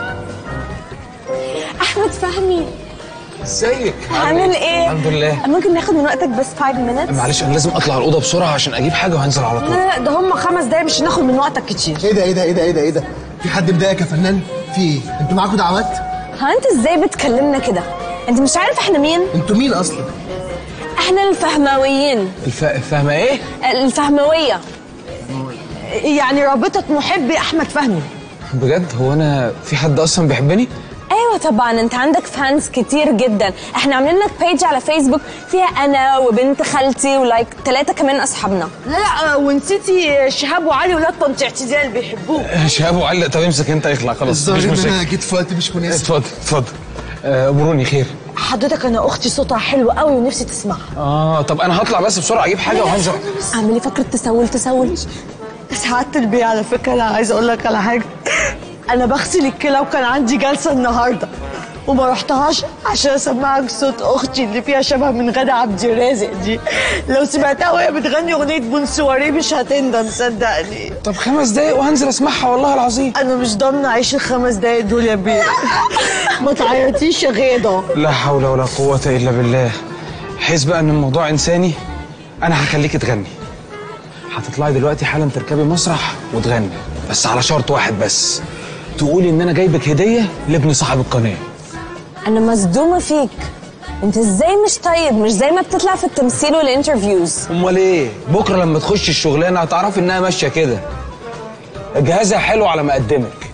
أحمد فهمي ازيك هعمل ايه؟ الحمد لله ممكن ناخد من وقتك بس 5 minutes؟ معلش انا لازم اطلع الاوضه بسرعه عشان اجيب حاجه وهنزل على لا طول لا ده هم خمس دقايق مش هناخد من وقتك كتير ايه ده ايه ده ايه ده ايه ده ايه ده في حد مضايقك يا فنان في ايه انتوا معاكم دعوات ها أنت إزاي بتكلمنا كده؟ أنت مش عارف إحنا مين؟ انتوا مين اصلا إحنا الفهماويين الف... فاهمه ايه الفهموية يعني رابطة محبي أحمد فهمي بجد هو انا في حد اصلا بيحبني ايوه طبعا انت عندك فانز كتير جدا احنا عاملين لك بيج على فيسبوك فيها انا وبنت خالتي ولايك ثلاثه كمان اصحابنا لا لا ونسيتي شهاب وعلي ولاد طنط اعتزال بيحبوك شهاب وعلق طب امسك انت اخلع خلاص الظاهر مفيش ان مشاكل انا جيت في وقت مش مناسب اتفضل اتفضل آه، امروني خير حضرتك انا اختي صوتها حلو قوي ونفسي تسمعها اه طب انا هطلع بس بسرعه اجيب حاجه وهنزل اعملي فكره تسول تسول سعادة البيه على فكرة أنا عايزة أقول لك على حاجة أنا بغسل الكلى وكان عندي جلسة النهاردة وما رحتهاش عشان أسمعك صوت أختي اللي فيها شبه من غادة عبد الرازق دي لو سمعتها وهي بتغني أغنية بونسواري مش هتندم صدقني طب خمس دقايق وهنزل اسمعها والله العظيم أنا مش ضامنة أعيش الخمس دقايق دول يا بيه ما تعيطيش يا غيضة لا حول ولا قوه الا بالله حيث بقى ان الموضوع انساني انا هخليكي تغني هتطلعي دلوقتي حالا تركبي مسرح وتغني بس على شرط واحد بس تقولي ان انا جايبك هديه لابن صاحب القناه انا مصدومه فيك انت ازاي مش طيب مش زي ما بتطلع في التمثيل والانترفيوز امال ايه بكره لما تخش الشغلانه هتعرفي انها ماشيه كده جهازها حلو على مقدمك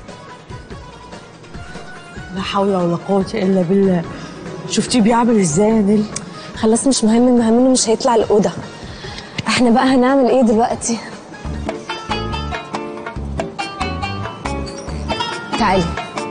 لا حول ولا قوة إلا بالله شفتيه بيعمل إزاي يا نيل خلاص مش مهم المهم انه مش هيطلع الاوضه احنا بقى هنعمل ايه دلوقتي تعالي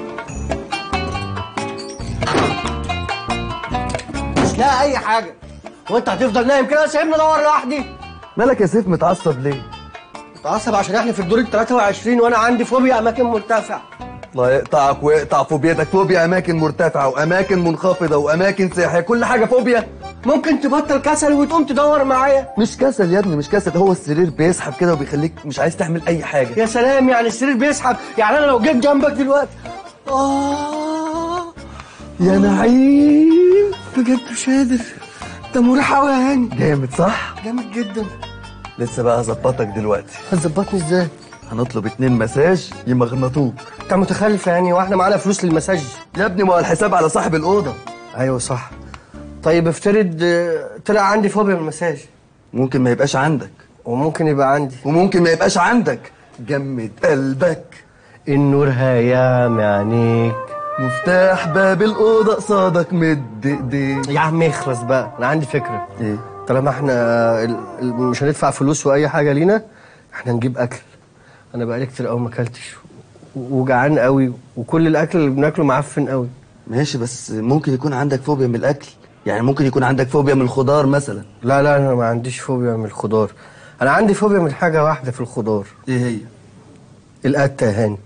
مش لاقي اي حاجه وانت هتفضل نايم كده سايبني ادور لوحدي مالك يا سيف متعصب ليه؟ متعصب عشان احنا في الدور ال 23 وانا عندي فوبيا اماكن مرتفعه الله يقطعك ويقطع فوبيتك فوبيا اماكن مرتفعه واماكن منخفضه واماكن سياحيه كل حاجه فوبيا ممكن تبطل كسل وتقوم تدور معايا مش كسل يا ابني مش كسل هو السرير بيسحب كده وبيخليك مش عايز تعمل اي حاجه يا سلام يعني السرير بيسحب يعني انا لو جيت جنبك دلوقتي اه يا نعيم بجد مش قادر ده مريح قوي يا هاني جامد صح جامد جدا لسه بقى هظبطك دلوقتي هتظبطني ازاي هنطلب اتنين مساج يمغنطوك انت متخلف يعني واحنا معانا فلوس للمساج يا ابني ما هو الحساب على صاحب الاوضه ايوه صح طيب افترض آه، طلع عندي فوبيا من المساج ممكن ما يبقاش عندك وممكن يبقى عندي وممكن ما يبقاش عندك جمد قلبك النور هيعمي عينيك مفتاح باب الاوضه قصادك مد ايديك يا عم اخلص بقى انا عندي فكره ايه طالما احنا ال- ال- مش هندفع فلوس واي حاجه لينا احنا نجيب اكل انا بقالي كتير قوي ما اكلتش و- وجعان قوي وكل الاكل اللي بناكله معفن قوي ماشي بس ممكن يكون عندك فوبيا من الاكل يعني ممكن يكون عندك فوبيا من الخضار مثلا لا لا انا ما عنديش فوبيا من الخضار انا عندي فوبيا من حاجه واحده في الخضار ايه هي القتة يا هاني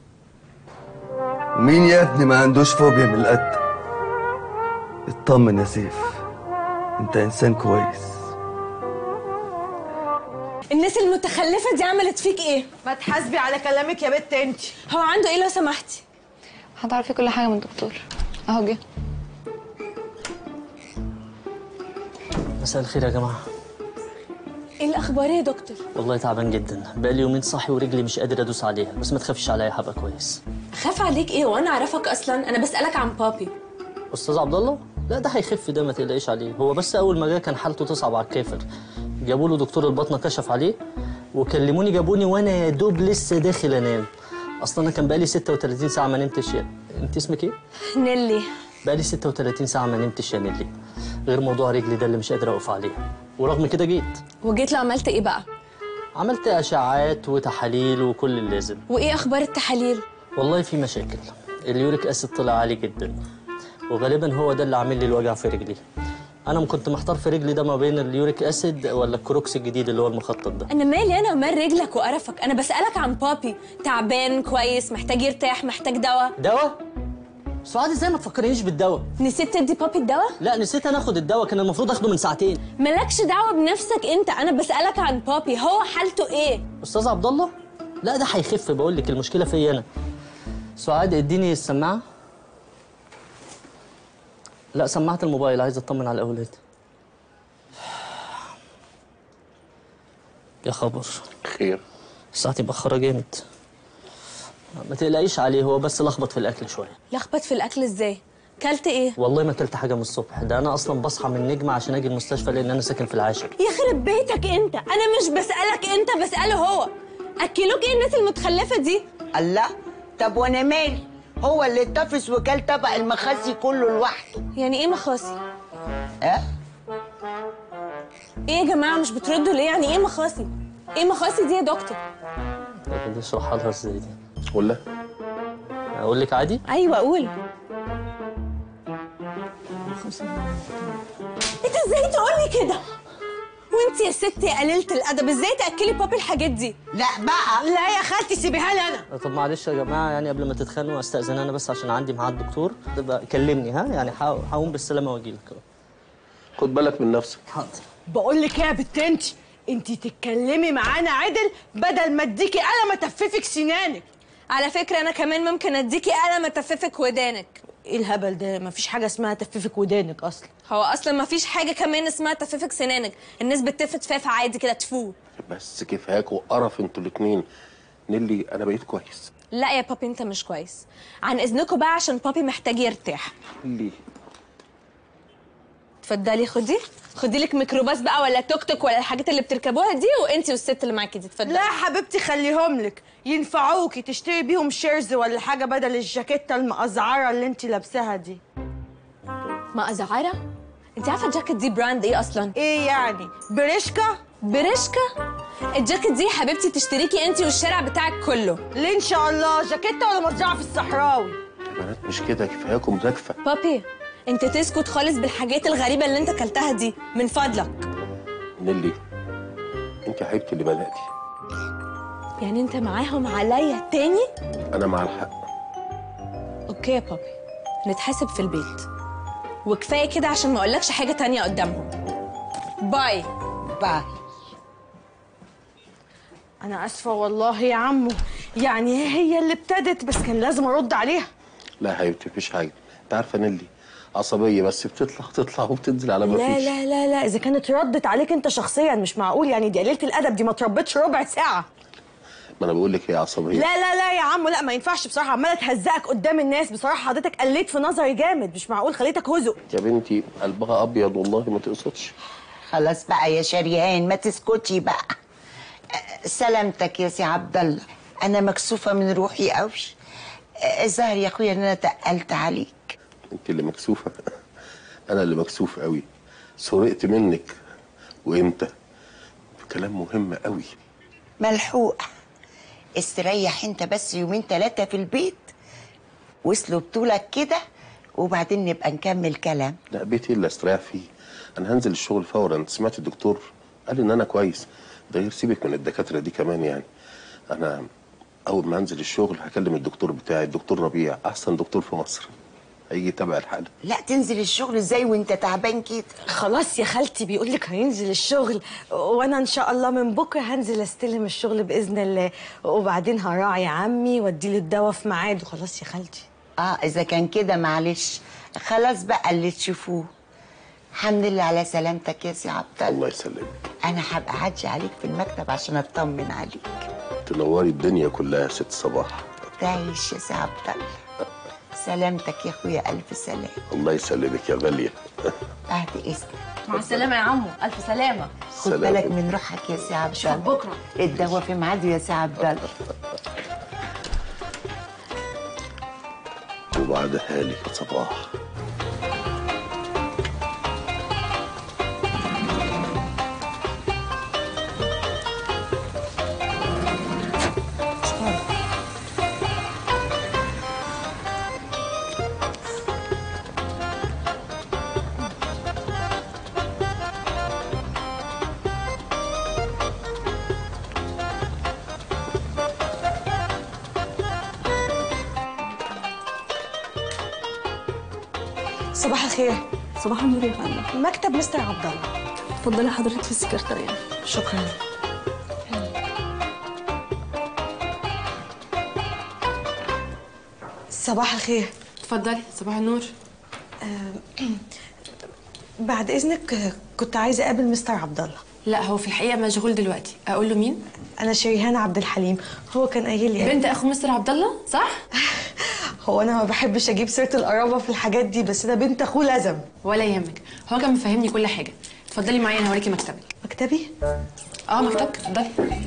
مين يا ابني ما عندوش فوبيا من القتة اطمن يا سيف انت انسان كويس الناس المتخلفه دي عملت فيك ايه ما تحاسبي على كلامك يا بت انت هو عنده ايه لو سمحتي هتعرفي كل حاجه من الدكتور اهو جه مساء الخير يا جماعه ايه الاخبار يا دكتور والله تعبان جدا بقالي يومين صاحي ورجلي مش قادر ادوس عليها بس ما تخافيش عليا هبقى كويس خاف عليك ايه وانا اعرفك اصلا انا بسالك عن بابي استاذ عبد الله لا ده هيخف ده ما تقلقيش عليه هو بس اول ما جه كان حالته تصعب على الكافر جابوا له دكتور البطنه كشف عليه وكلموني جابوني وانا يا دوب لسه داخل انام اصلا انا كان بقالي 36 ساعه ما نمتش يا انت اسمك ايه نيلي بقالي 36 ساعه ما نمتش يا نيلي غير موضوع رجلي ده اللي مش قادر اقف عليه ورغم كده جيت وجيت له عملت ايه بقى عملت اشعاعات وتحاليل وكل اللازم وايه اخبار التحاليل والله في مشاكل اليوريك اسيد طلع عالي جدا وغالبا هو ده اللي عامل لي الوجع في رجلي انا كنت محتار في رجلي ده ما بين اليوريك اسيد ولا الكروكس الجديد اللي هو المخطط ده انا مالي انا ومال رجلك وقرفك انا بسالك عن بابي تعبان كويس محتاج يرتاح محتاج دواء دواء سعاد ازاي ما تفكرنيش بالدواء نسيت تدي بابي الدواء لا نسيت انا اخد الدواء كان المفروض اخده من ساعتين مالكش دعوه بنفسك انت انا بسالك عن بابي هو حالته ايه استاذ عبد الله لا ده هيخف بقول لك المشكله فيا انا سعاد اديني السماعه لا سماعه الموبايل عايز اطمن على الاولاد يا خبر خير ساعتي مأخرة جامد ما تقلقيش عليه هو بس لخبط في الاكل شويه لخبط في الاكل ازاي كلت ايه والله ما اكلت حاجه من الصبح ده انا اصلا بصحى من نجمه عشان اجي المستشفى لان انا ساكن في العاشر يخرب بيتك انت انا مش بسالك انت بساله هو اكلوك ايه الناس المتخلفه دي الله طب وانا مالي هو اللي اتفس وكل طبق المخاسي كله لوحده يعني ايه مخاصي اه ايه يا جماعه مش بتردوا ليه يعني ايه مخاصي ايه مخاصي دي يا دكتور طب دي اشرحها لها ازاي دي ولا اقول لك عادي ايوه قول انت ازاي تقولي كده وانت يا ست يا قليله الادب ازاي تاكلي بابي الحاجات دي لا بقى لا يا خالتي سيبيها لي انا طب معلش يا جماعه يعني قبل ما تتخانقوا استاذن انا بس عشان عندي ميعاد دكتور تبقى كلمني ها يعني هق- هقوم بالسلامه واجي لك خد بالك من نفسك حاضر بقول لك ايه يا بت انت انت تتكلمي معانا عدل بدل ما اديكي قلم اتففك سنانك على فكره انا كمان ممكن اديكي قلم اتففك ودانك ايه الهبل ده مفيش حاجه اسمها تففك ودانك اصلا هو اصلا ما فيش حاجه كمان اسمها تففك سنانك الناس بتفت فاف عادي كده تفو بس كفاك وقرف انتوا الاتنين نيلي انا بقيت كويس لا يا بابي انت مش كويس عن اذنكم بقى عشان بابي محتاج يرتاح ليه اتفضلي خدي خدي لك ميكروباص بقى ولا توك توك ولا الحاجات اللي بتركبوها دي وانتي والست اللي معاكي دي اتفضلي لا يا حبيبتي خليهم لك ينفعوكي تشتري بيهم شيرز ولا حاجه بدل الجاكيته المقزعره اللي انت لابساها دي مقزعره انت عارفه الجاكيت دي براند ايه اصلا ايه يعني بريشكا بريشكا الجاكيت دي يا حبيبتي تشتريكي انتي والشارع بتاعك كله ليه ان شاء الله جاكيته ولا مزرعه في الصحراوي يا بنات مش كده كفاياكم زكفه بابي انت تسكت خالص بالحاجات الغريبه اللي انت اكلتها دي من فضلك نيلي انت حبيبتي اللي بداتي يعني انت معاهم عليا تاني انا مع الحق اوكي يا بابي نتحاسب في البيت وكفايه كده عشان ما اقولكش حاجه تانية قدامهم باي باي انا اسفه والله يا عمو يعني هي اللي ابتدت بس كان لازم ارد عليها لا يا حبيبتي مفيش حاجه انت عارفه نيلي عصبيه بس بتطلع تطلع وبتنزل على ما لا فيش لا لا لا اذا كانت ردت عليك انت شخصيا مش معقول يعني دي قليله الادب دي ما تربتش ربع ساعه ما انا بقول لك هي عصبيه لا لا لا يا عمو لا ما ينفعش بصراحه عماله تهزقك قدام الناس بصراحه حضرتك قليت في نظري جامد مش معقول خليتك هزق يا بنتي قلبها ابيض والله ما تقصدش خلاص بقى يا شريهان ما تسكتي بقى أه، سلامتك يا سي عبد الله انا مكسوفه من روحي قوي أه، الظاهر يا اخويا ان انا تقلت عليك انت اللي مكسوفه انا اللي مكسوف قوي سرقت منك وامتى كلام مهم قوي ملحوق استريح انت بس يومين ثلاثه في البيت وصلوا بطولك كده وبعدين نبقى نكمل كلام لا بيتي اللي استريح فيه انا هنزل الشغل فورا انت سمعت الدكتور قال ان انا كويس ده غير سيبك من الدكاتره دي كمان يعني انا اول ما انزل الشغل هكلم الدكتور بتاعي الدكتور ربيع احسن دكتور في مصر هيجي يتابع الحاله لا تنزل الشغل ازاي وانت تعبان كده خلاص يا خالتي بيقول لك هينزل الشغل وانا ان شاء الله من بكره هنزل استلم الشغل باذن الله وبعدين هراعي عمي واديله الدواء في ميعاده خلاص يا خالتي اه اذا كان كده معلش خلاص بقى اللي تشوفوه الحمد لله على سلامتك يا سي عبد الله الله يسلمك انا هبقى اعدي عليك في المكتب عشان اطمن عليك تنوري الدنيا كلها يا ست صباح تعيش يا سي عبد الله سلامتك يا اخويا الف سلام الله يسلمك يا غاليه بعد اذنك مع السلامه يا عمو الف سلامه خد سلام. بالك من روحك يا سي عبد الله بكره الدواء في ميعاده يا سي عبد الله وبعدها لك يا صباح صباح الخير صباح النور يا فندم مكتب مستر عبد الله اتفضلي حضرتك في السكرتاريه شكرا صباح الخير اتفضلي صباح النور بعد اذنك آه، كنت عايزه اقابل مستر عبد الله لا هو في الحقيقه مشغول دلوقتي اقول له مين انا شريهان عبد الحليم هو كان قايل لي بنت اخو مستر عبد الله صح هو انا ما بحبش اجيب سيره القرابه في الحاجات دي بس ده بنت اخوه لازم ولا يهمك هو كان مفهمني كل حاجه اتفضلي معايا انا هوريكي مكتبك مكتبي اه مكتبك اتفضلي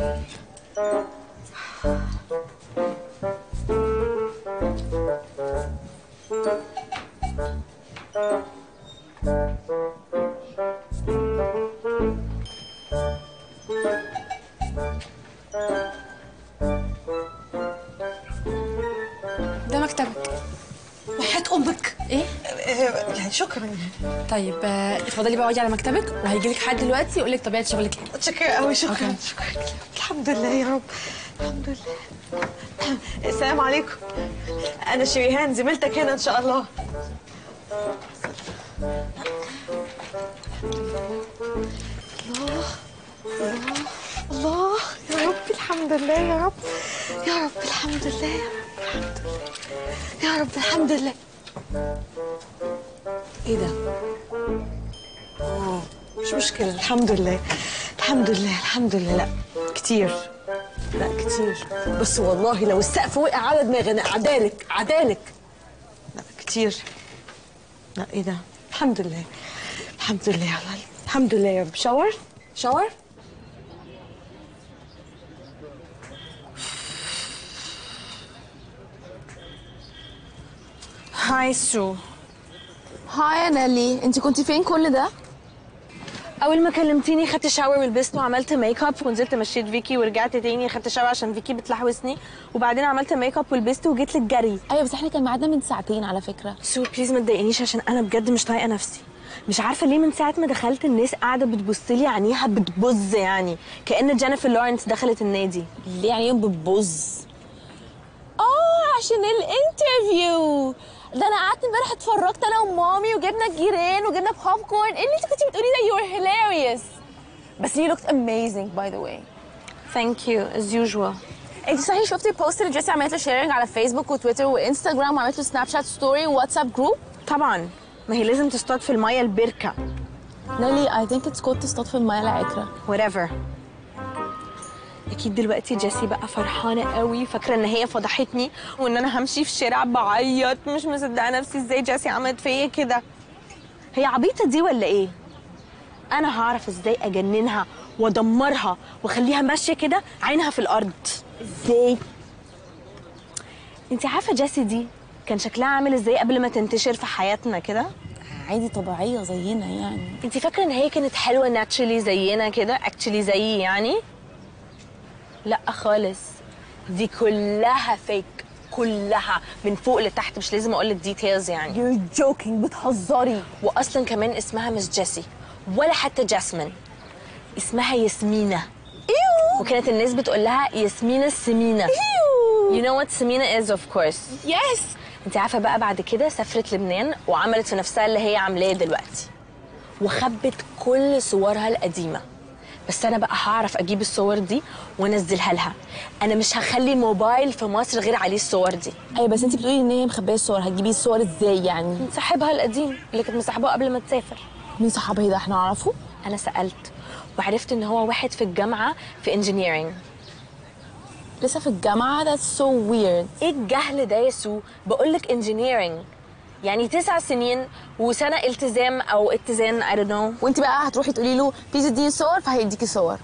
ده مكتبك وحياة امك ايه يعني شكرا طيب آه، اتفضلي بقى اقعدي على مكتبك وهيجي لك حد دلوقتي يقول لك طبيعه شغلك ايه شكرا قوي شكرا أوكي. شكرا الحمد لله يا رب الحمد لله السلام عليكم انا شريهان زميلتك هنا ان شاء الله الله الله الله يا رب الحمد لله يا رب يا رب الحمد لله يا رب الحمد لله يا رب الحمد لله ايه ده؟ اه مش مشكلة الحمد لله الحمد لله الحمد لله لا كتير لا كتير بس والله لو السقف وقع على دماغي انا عدالك عدالك لا كتير لا ايه ده الحمد لله الحمد لله يا الله الحمد لله يا رب شاور شاور هاي سو هاي يا نالي انت كنتي فين كل ده اول ما كلمتيني خدت شاور ولبست وعملت ميك اب ونزلت مشيت فيكي ورجعت تاني خدت شاور عشان فيكي بتلحوسني وبعدين عملت ميك اب ولبست وجيت لك جري ايوه بس احنا كان ميعادنا من ساعتين على فكره سو بليز ما تضايقنيش عشان انا بجد مش طايقه نفسي مش عارفه ليه من ساعه ما دخلت الناس قاعده بتبص لي عينيها بتبظ يعني كأن جينيفر لورنس دخلت النادي ليه يعني يوم بتبظ اه عشان الانترفيو ده انا قعدت امبارح اتفرجت انا ومامي وجبنا الجيران وجبنا بوب كورن ايه اللي انت كنتي بتقولي ده you were hilarious بس you looked amazing by the way Thank you as usual انت صحيح شفتي البوست اللي جيسي عملت له شيرنج على فيسبوك وتويتر وانستغرام وعملت له سناب شات ستوري وواتساب جروب طبعا ما هي لازم تصطاد في الميه البركه نالي I think it's good تصطاد في الميه العكره whatever اكيد دلوقتي جيسي بقى فرحانه قوي فاكره ان هي فضحتني وان انا همشي في الشارع بعيط مش مصدقه نفسي ازاي جيسي عملت فيا كده هي عبيطه دي ولا ايه انا هعرف ازاي اجننها وادمرها واخليها ماشيه كده عينها في الارض ازاي انت عارفه جيسي دي كان شكلها عامل ازاي قبل ما تنتشر في حياتنا كده عادي طبيعيه زينا يعني انت فاكره ان هي كانت حلوه ناتشرالي زينا كده اكشلي زيي يعني لا خالص دي كلها فيك كلها من فوق لتحت مش لازم اقول لك ديتيلز يعني you're joking بتهزري واصلا كمان اسمها مش جيسي ولا حتى جاسمين اسمها ياسمينة ايوه وكانت الناس بتقول لها ياسمينة السمينة ايوه you know what سمينة is of course yes انت عارفه بقى بعد كده سافرت لبنان وعملت في نفسها اللي هي عاملاه دلوقتي وخبت كل صورها القديمه بس انا بقى هعرف اجيب الصور دي وانزلها لها انا مش هخلي موبايل في مصر غير عليه الصور دي ايوه بس انت بتقولي ان هي مخبيه الصور هتجيبي الصور ازاي يعني من صاحبها القديم اللي كانت مصاحباه قبل ما تسافر مين صاحبها ده احنا نعرفه انا سالت وعرفت ان هو واحد في الجامعه في انجينيرنج لسه في الجامعه that's so weird ايه الجهل ده يا سو بقول لك انجينيرنج يعني تسع سنين وسنه التزام او اتزان I don't know وانت بقى هتروحي تقولي له بليز اديني صور فهيديكي صور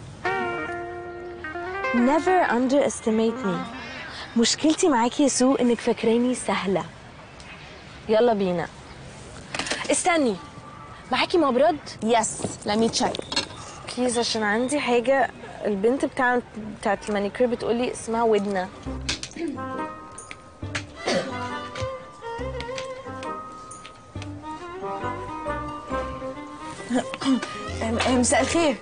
never underestimate me مشكلتي معاكي يا سو انك فاكراني سهله يلا بينا استني معاكي مبرد يس let me check بليز عشان عندي حاجه البنت بتاع بتاعت المانيكير بتقولي اسمها ودنه مساء الخير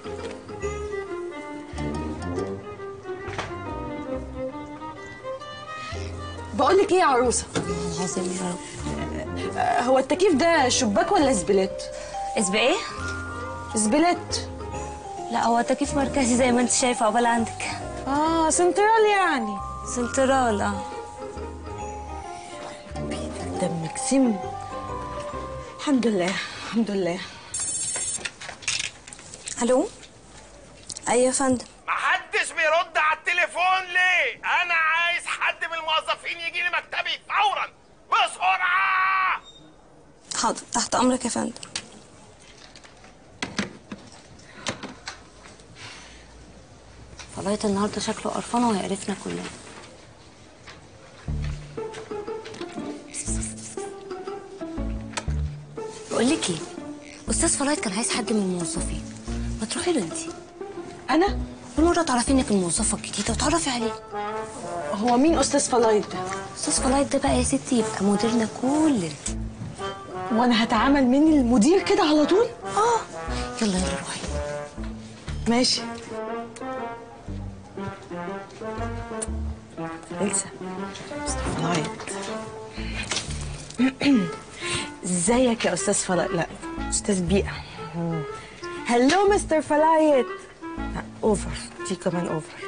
بقول لك ايه يا عروسه عظيم يا رب آه، هو التكييف ده شباك ولا زبلت اسم ايه؟ زبلت لا هو تكييف مركزي زي ما انت شايفه عقبال عندك اه سنترال يعني سنترال اه دمك سم الحمد لله الحمد لله الو ايوه يا فندم محدش بيرد على التليفون ليه؟ أنا عايز حد من الموظفين يجي لي مكتبي فورا بسرعة! حاضر تحت امرك يا فندم فلايت النهارده شكله قرفان وهيقرفنا كلنا بقول لك ايه استاذ فلايت كان عايز حد من الموظفين ما تروحي له انت انا بالمره تعرفي انك الموظفه الجديده وتعرفي عليه هو مين استاذ فلايت ده استاذ فلايت ده بقى يا ستي يبقى مديرنا كلنا وانا هتعامل مني المدير كده على طول اه يلا يلا روحي ماشي إلسا مستر فلايت ازيك يا استاذ فلايت لا استاذ بيئه هلو مستر فلايت لا اوفر دي كمان اوفر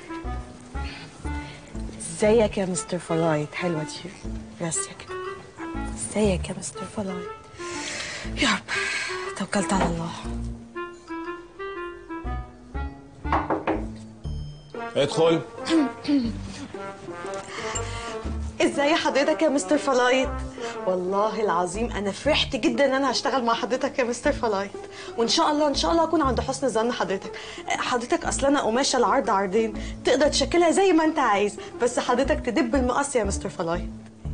ازيك يا مستر فلايت حلوه دي راسيه كده ازيك يا مستر فلايت يا رب توكلت على الله ادخل ازاي حضرتك يا مستر فلايت والله العظيم انا فرحت جدا ان انا هشتغل مع حضرتك يا مستر فلايت وان شاء الله ان شاء الله اكون عند حسن ظن حضرتك حضرتك اصلا انا قماشه العرض عرضين تقدر تشكلها زي ما انت عايز بس حضرتك تدب المقص يا مستر فلايت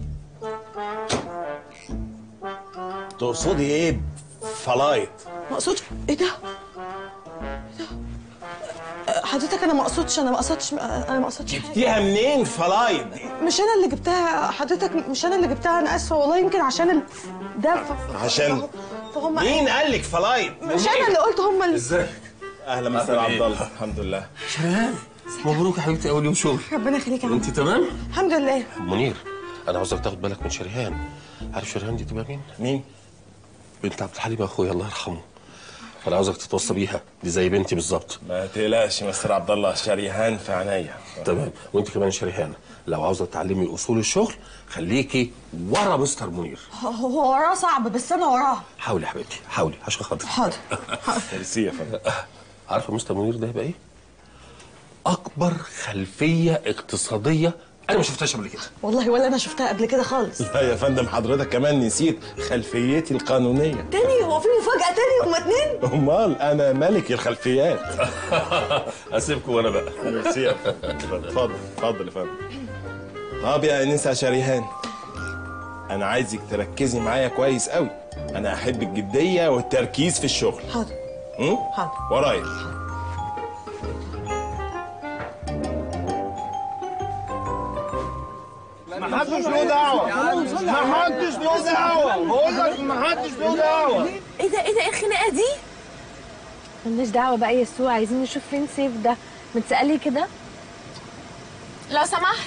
تقصدي ايه فلايت ما اقصدش ايه ده؟ إيه ده؟ أه، حضرتك انا ما اقصدش انا ما قصدتش انا ما قصدتش حاجة. جبتيها منين فلايت دي مش انا اللي جبتها حضرتك مش انا اللي جبتها انا اسفه والله يمكن عشان ال... ده ف... عشان فهم مين قال لك فلايت مش انا اللي قلت هم اللي ازيك اهلا مستر عبد الله الحمد لله شريهان مبروك يا حبيبتي اول يوم شغل ربنا يخليك يا عم انت تمام الحمد لله منير انا عاوزك تاخد بالك من شريهان عارف شريهان دي تبقى مين مين بنت عبد الحليم اخويا الله يرحمه فانا عاوزك تتوصى بيها دي زي بنتي بالظبط ما تقلقش مستر عبد الله شريهان في عينيا تمام وانت كمان شريهان لو عاوزه تعلمي اصول الشغل خليكي ورا مستر منير هو وراه صعب بس انا وراه حاولي يا حبيبتي حاولي عشان خاطري حاضر ميرسي يا فندم عارفه مستر منير ده هيبقى ايه اكبر خلفيه اقتصاديه انا ما شفتهاش قبل كده والله ولا انا شفتها قبل كده خالص لا يا فندم حضرتك كمان نسيت خلفيتي القانونيه تاني هو في مفاجأة تاني هما اتنين امال انا ملك الخلفيات اسيبكم وانا بقى ميرسي يا فندم اتفضل اتفضل يا فندم طب يا انسه شريهان انا عايزك تركزي معايا كويس قوي انا احب الجديه والتركيز في الشغل حاضر م? حاضر ورايا ما حدش له دعوة ما حدش له دعوة بقول لك ما حدش له دعوة ايه ده ايه ده ايه الخناقه دي ملناش دعوه بقى يا سو عايزين نشوف فين سيف ده متسألي كده لو سمحت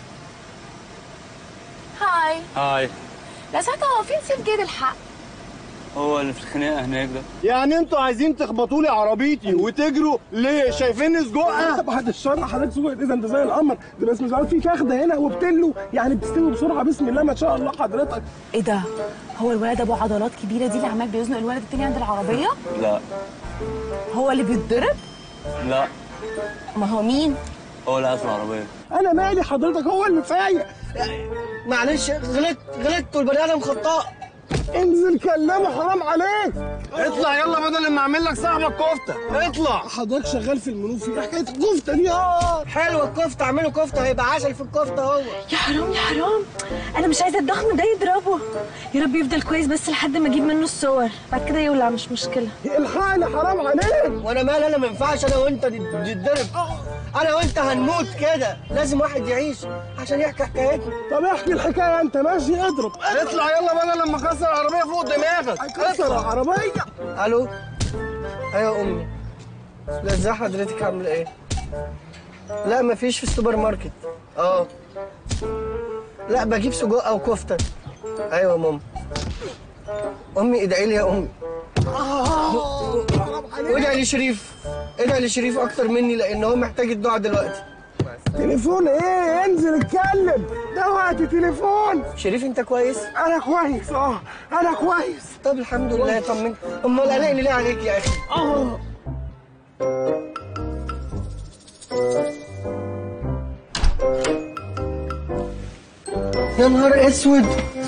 هاي هاي لو سمحت هو فين سيف جيب الحق هو اللي في الخناقه هناك ده يعني انتوا عايزين تخبطوا لي عربيتي وتجروا ليه شايفيني سجقها بعد الشر حضرتك سوق اذا انت زي القمر ده بس مش عارف في كاخده هنا وبتلو يعني بتستوي بسرعه بسم الله ما شاء الله حضرتك ايه ده هو الولد ابو عضلات كبيره دي اللي عمال بيزنق الولد التاني عند العربيه لا هو اللي بيتضرب لا ما هو مين هو اللي قاعد في العربيه انا مالي حضرتك هو اللي فايق معلش غلطت غلطت والبني ادم خطاء انزل كلمه حرام عليك اطلع يلا بدل ما اعمل لك صاحبك كفته اطلع حضرتك شغال في المنوفي ايه حكايه الكفته دي اه حلوه الكفته اعملوا كفته هيبقى عسل في الكفته هو يا حرام يا حرام انا مش عايزه الضخم ده يضربه يا رب يفضل كويس بس لحد ما اجيب منه الصور بعد كده يولع مش مشكله الحقني حرام عليك وانا مالي انا ما ينفعش انا وانت نتضرب انا وانت هنموت كده لازم واحد يعيش عشان يحكي حكايتنا طب احكي الحكايه انت ماشي اضرب اطلع يلا بدل لما اكسر العربيه فوق دماغك كسر العربيه الو ايوه امي لا ازاي حضرتك عامله ايه لا مفيش في السوبر ماركت اه لا بجيب سجق او كفته ايوه يا ماما امي ادعي لي يا امي وادعي لشريف ادعي لشريف اكتر مني لان هو محتاج الدعاء دلوقتي تليفون ايه انزل اتكلم ده وقت تليفون شريف انت كويس انا كويس اه انا كويس طب الحمد لله طمنت امال قلقني ليه عليك يا اخي اه يا نهار اسود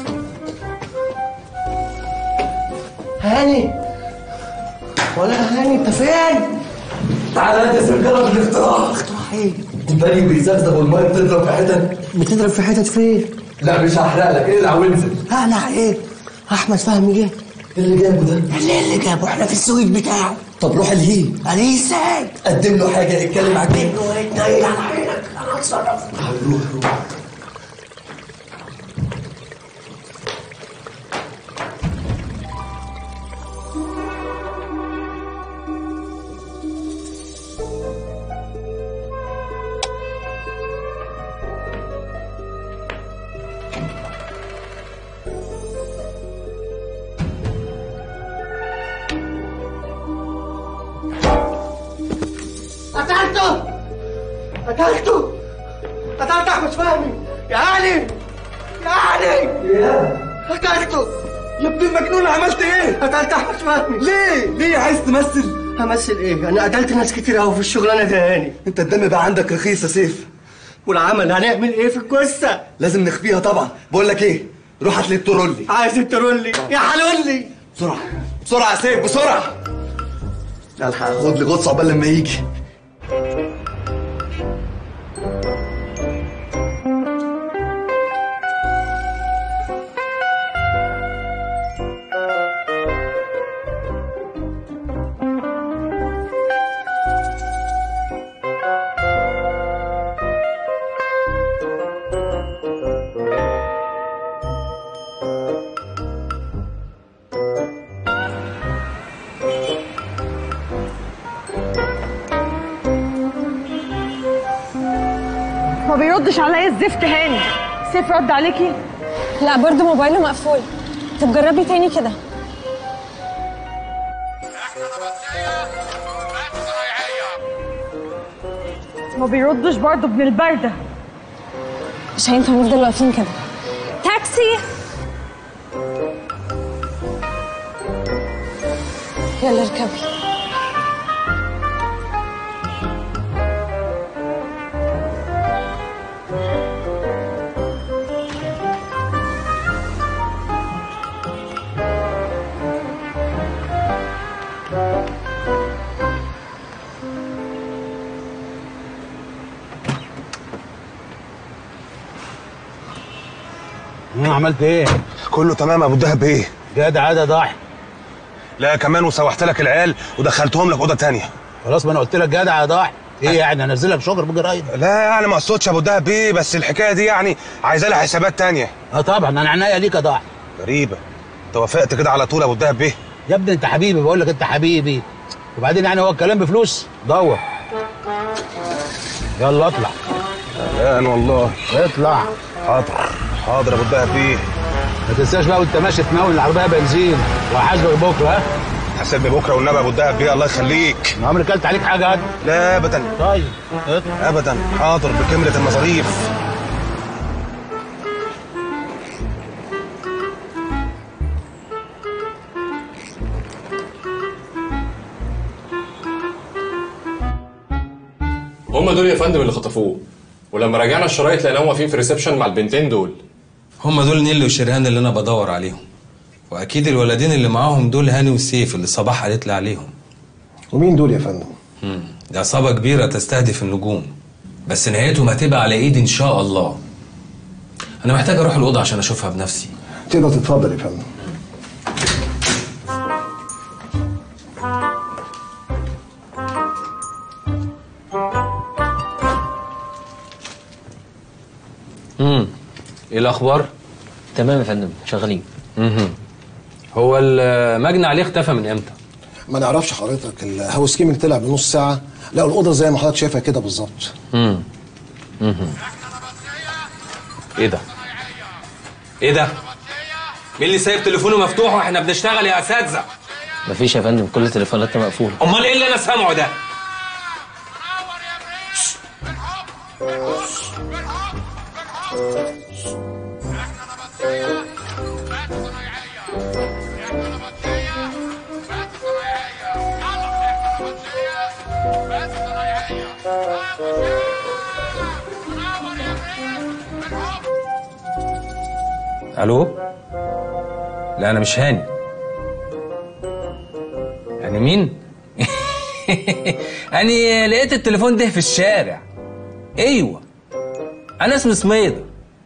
هاني ولا هاني انت فين؟ تعالى انت سجلة بالاختراع اختراع ايه؟ البني بيزغزغ والميه بتضرب في حتت بتضرب في حتت فين؟ لا مش هحرق لك اقلع وانزل اقلع ايه؟ احمد فهمي جه اللي جابه ده اللي اللي جابه احنا في السويت بتاعه طب روح الهيه عليه ازاي؟ قدم له حاجه يتكلم معاك قدم له ايه؟ نايل على عينك انا هتصرف روح روح قتلته قتلته قتلت احمد فهمي يا علي يا علي قتلته يا ابن المجنون عملت ايه؟ قتلت احمد فهمي ليه؟ ليه عايز تمثل؟ همثل ايه؟ انا قتلت ناس كتير قوي في الشغلانه دي يا هاني انت الدم بقى عندك رخيص يا سيف والعمل هنعمل ايه في القصه؟ لازم نخفيها طبعا بقول لك ايه؟ روح هات لي الترولي عايز الترولي يا حلولي بسرعه بسرعه يا سيف بسرعه الحق خد لي غطس عقبال لما يجي ما بيردش عليا الزفت هاني سيف رد عليكي لا برضه موبايله مقفول طب جربي تاني كده ما بيردش برضه ابن البرده مش هينفع نفضل واقفين كده تاكسي يلا اركبي انا عملت ايه؟ كله تمام يا ابو الدهب ايه؟ جدع عادة ضاحي لا كمان وسوحت لك العيال ودخلتهم لك اوضه تانية خلاص ما انا قلت لك جدع يا ضاحي ايه يعني انزلك شجر بجرايد لا يعني ما اقصدش يا ابو الدهب ايه بس الحكايه دي يعني عايزه لها حسابات تانية اه طبعا انا عناية ليك يا ضاحي غريبه انت وافقت كده على طول يا ابو الدهب بيه يا ابني انت حبيبي بقول لك انت حبيبي وبعدين يعني هو الكلام بفلوس دور يلا اطلع الان والله اطلع حاضر حاضر يا ابو الدهب بيه ما تنساش بقى وانت ماشي تناول العربيه بنزين وحاسبك بكره ها حاسبني بكره والنبي يا ابو الدهب بيه الله يخليك انا عمري كلت عليك حاجه هاد لا ابدا طيب ابدا حاضر بكامله المصاريف هم دول يا فندم اللي خطفوه ولما راجعنا الشرايط لقيناهم واقفين في ريسبشن مع البنتين دول هم دول نيلي وشريهان اللي انا بدور عليهم واكيد الولدين اللي معاهم دول هاني وسيف اللي صباح قالت لي عليهم ومين دول يا فندم مم. دي عصابه كبيره تستهدف النجوم بس نهايتهم هتبقى على ايدي ان شاء الله انا محتاج اروح الاوضه عشان اشوفها بنفسي تقدر تتفضل يا فندم امم ايه الاخبار تمام يا فندم شغالين امم هو المجني عليه اختفى من امتى ما نعرفش حضرتك الهاوس كيمنج طلع بنص ساعه لقوا الاوضه زي ما حضرتك شايفها كده بالظبط امم امم ايه ده ايه ده مين اللي سايب تليفونه مفتوح واحنا بنشتغل يا اساتذه مفيش يا فندم كل تليفوناتنا مقفوله امال ايه اللي انا سامعه ده الو لا انا مش هاني يعني مين يعني لقيت التليفون ده في الشارع ايوه انا اسمي سميدة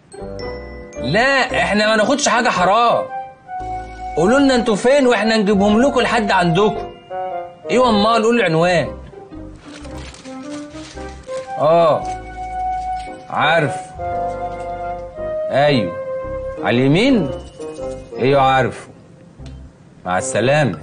لا احنا ما ناخدش حاجه حرام قولوا لنا انتوا فين واحنا نجيبهم لكم لحد عندكم ايوه امال قولوا العنوان اه عارف ايوه على اليمين ايوه عارفه مع السلامه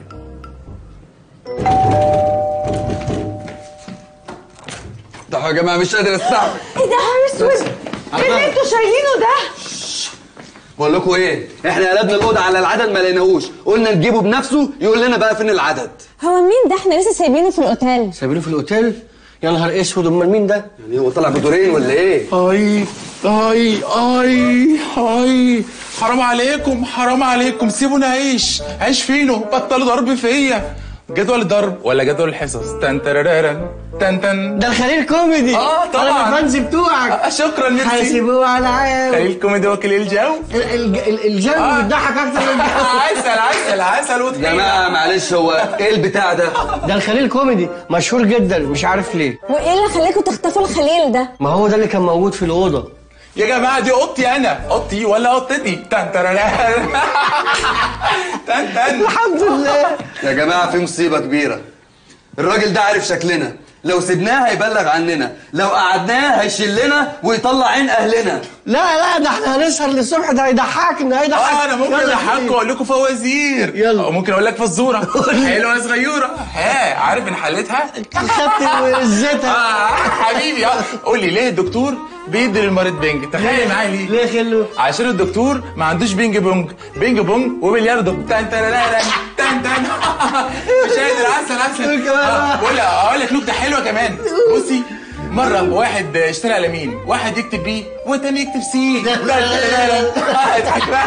ده يا جماعه مش قادر استحمل ايه ده يا اسود ايه اللي انتوا شايلينه ده بقول لكم ايه احنا قلبنا الاوضه على العدد ما لقيناهوش قلنا نجيبه بنفسه يقول لنا بقى فين العدد هو مين ده احنا لسه سايبينه في الاوتيل سايبينه في الاوتيل يا نهار اسود امال مين ده يعني هو طلع بدورين ولا ايه اي اي اي اي حرام عليكم حرام عليكم سيبوني اعيش عيش فينه بطلوا ضرب فيا جدول الضرب ولا جدول الحصص تن ترارارن تن تن ده الخليل كوميدي اه طبعا انا الفانز بتوعك آه شكرا ميرسي هيسيبوه على عام خليل كوميدي وكيل الجو الجو آه. بيضحك اكتر من عسل عسل عسل يا وطحينه جماعه معلش هو ايه البتاع ده ده الخليل كوميدي مشهور جدا مش عارف ليه وايه اللي خلاكوا تختفوا الخليل ده ما هو ده اللي كان موجود في الاوضه يا جماعه دي اوضتي انا اوضتي ولا اوضتي تن ترارارن تن تن الحمد لله يا جماعه في مصيبه كبيره الراجل ده عارف شكلنا لو سيبناه هيبلغ عننا لو قعدناه هيشلنا ويطلع عين اهلنا لا لا ده احنا هنسهر للصبح ده هيضحكنا هيضحك اه انا ممكن يلا اضحككم واقول لكم فوازير يلا وممكن اقول لك فزوره حلوه يا صغيره ها عارف ان حلتها خدت وزتها آه حبيبي اه قول لي ليه الدكتور بيدي للمريض بينج تخيل معايا ليه؟ ليه خلو؟ عشان الدكتور ما عندوش بينج بونج بينج بونج وبلياردو تن تن تن تن مش قادر عسل عسل آه، بقول لك اقول لك نكته حلوه كمان بصي مرة واحد اشترى قلمين واحد يكتب بي والتاني يكتب سي لا لا لا لا آه، اضحك بقى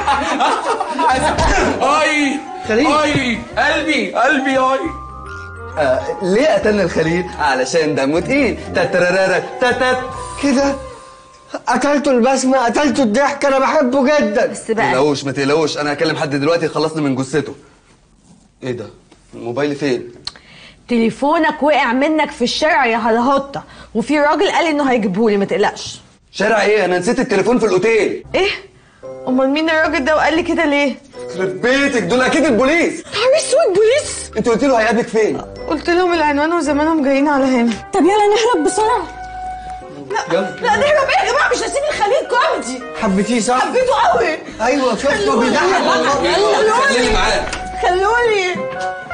اي اي قلبي قلبي اي آه ليه قتلنا الخليل؟ علشان دمه تقيل تترررر تتت كده قتلته البسمة قتلته الضحك أنا بحبه جدا بس ما تقلقوش ما تقلقوش انا هكلم حد دلوقتي يخلصني من جثته ايه ده؟ موبايلي فين؟ تليفونك وقع منك في الشارع يا هلاهوطة وفي راجل قال انه هيجيبهولي ما تقلقش شارع ايه؟ انا نسيت التليفون في الاوتيل ايه امال مين الراجل ده وقال لي كده ليه يخرب بيتك دول اكيد البوليس نهار اسود بوليس انت قلت له هيقابلك فين؟ قلت لهم العنوان وزمانهم جايين على هنا طب يلا نهرب بسرعه يلا لا نهرب ايه يا جماعه مش هسيب الخليل كوميدي حبيتيه صح؟ حبيته قوي أيوه شفته بيضحك والله خليني معاك خلوني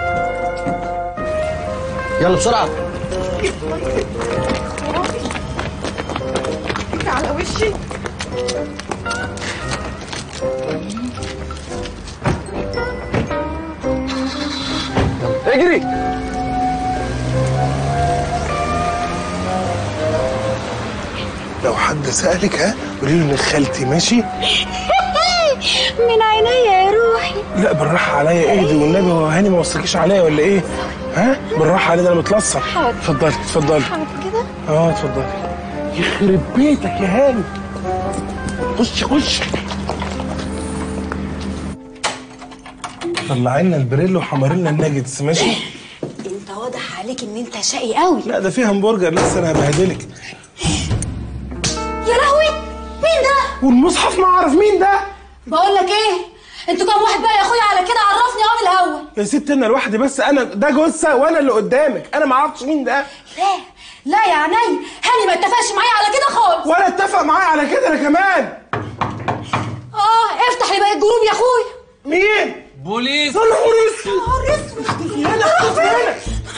يلا بسرعه على وشي اجري لو حد سألك ها قولي له ان خالتي ماشي من عينيا يا روحي لا بالراحة عليا اهدي والنبي هو هاني ما وصلكيش عليا ولا ايه؟ ها؟ بالراحة عليا ده انا متلصق حاضر. اتفضلي اتفضلي حاضر كده اه اتفضلي يخرب بيتك يا هاني خش خش طلعي لنا البريلو وحمر لنا الناجتس ماشي؟ انت واضح عليك ان انت شقي قوي لا ده فيه همبرجر لسه انا هبهدلك يا لهوي مين ده والمصحف ما اعرف مين ده بقول لك ايه انتوا كام واحد بقى يا اخويا على كده عرفني اهو من الاول يا ست انا لوحدي بس انا ده جثه وانا اللي قدامك انا ما اعرفش مين ده لا لا يا عيني هاني ما اتفقش معايا على كده خالص ولا اتفق معايا على كده انا كمان اه افتح لي بقى الجروب يا اخويا مين بوليس يا نهار اسود يا نهار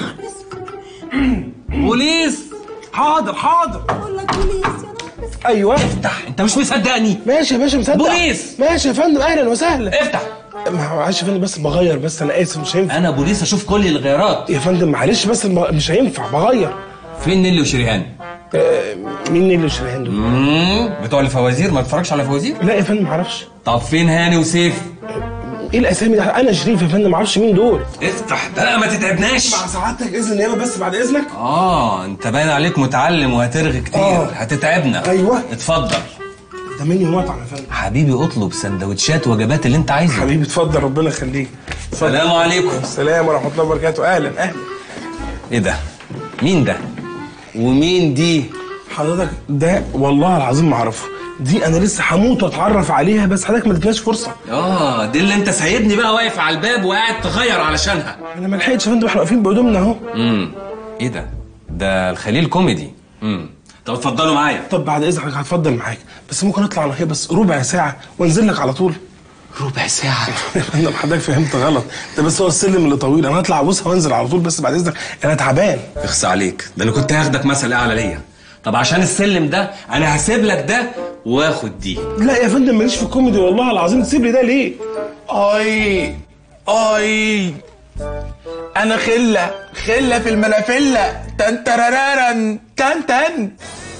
بوليس حاضر حاضر بقول لك بوليس يا ايوه افتح انت مش مصدقني ماشي يا باشا مصدق بوليس ماشي يا فندم اهلا وسهلا افتح ما هو معلش يا فندم بس بغير بس انا اسف مش هينفع انا بوليس اشوف كل الغيارات يا فندم معلش بس الم- مش هينفع بغير فين نيلي وشريهان آه، مين نيلي وشريهان دول؟ مم، بتوع الفوازير ما تتفرجش على فوازير لا يا فندم معرفش طب فين هاني وسيف ايه الاسامي ده انا شريف يا فندم معرفش مين دول افتح ده ما تتعبناش مع سعادتك اذن نيابه بس بعد اذنك اه انت باين عليك متعلم وهترغي كتير آه. هتتعبنا أيوة. اتفضل ده مني مطعم يا فندم حبيبي اطلب سندوتشات وجبات اللي انت عايزه حبيبي اتفضل ربنا يخليك اتفضل. السلام عليكم السلام ورحمه الله وبركاته اهلا اهلا ايه ده مين ده ومين دي حضرتك ده والله العظيم ما اعرفه دي انا لسه هموت واتعرف عليها بس حضرتك ما ادتناش فرصه اه دي اللي انت سايبني بقى واقف على الباب وقاعد تغير علشانها انا ما لحقتش يا فندم احنا واقفين بهدومنا اهو امم ايه ده ده الخليل كوميدي امم طب اتفضلوا معايا طب بعد اذنك هتفضل معاك بس ممكن اطلع انا كده بس ربع ساعه وانزل لك على طول ربع ساعه يا فندم حضرتك فهمت غلط ده بس هو السلم اللي طويل انا هطلع ابوسها وانزل على طول بس بعد اذنك انا تعبان اخس عليك ده انا كنت هاخدك مثل اعلى ليا طب عشان السلم ده انا هسيب لك ده واخد دي لا يا فندم ماليش في الكوميدي والله العظيم تسيب لي ده ليه اي اي انا خله خله في الملافله تن ترارارن تن تن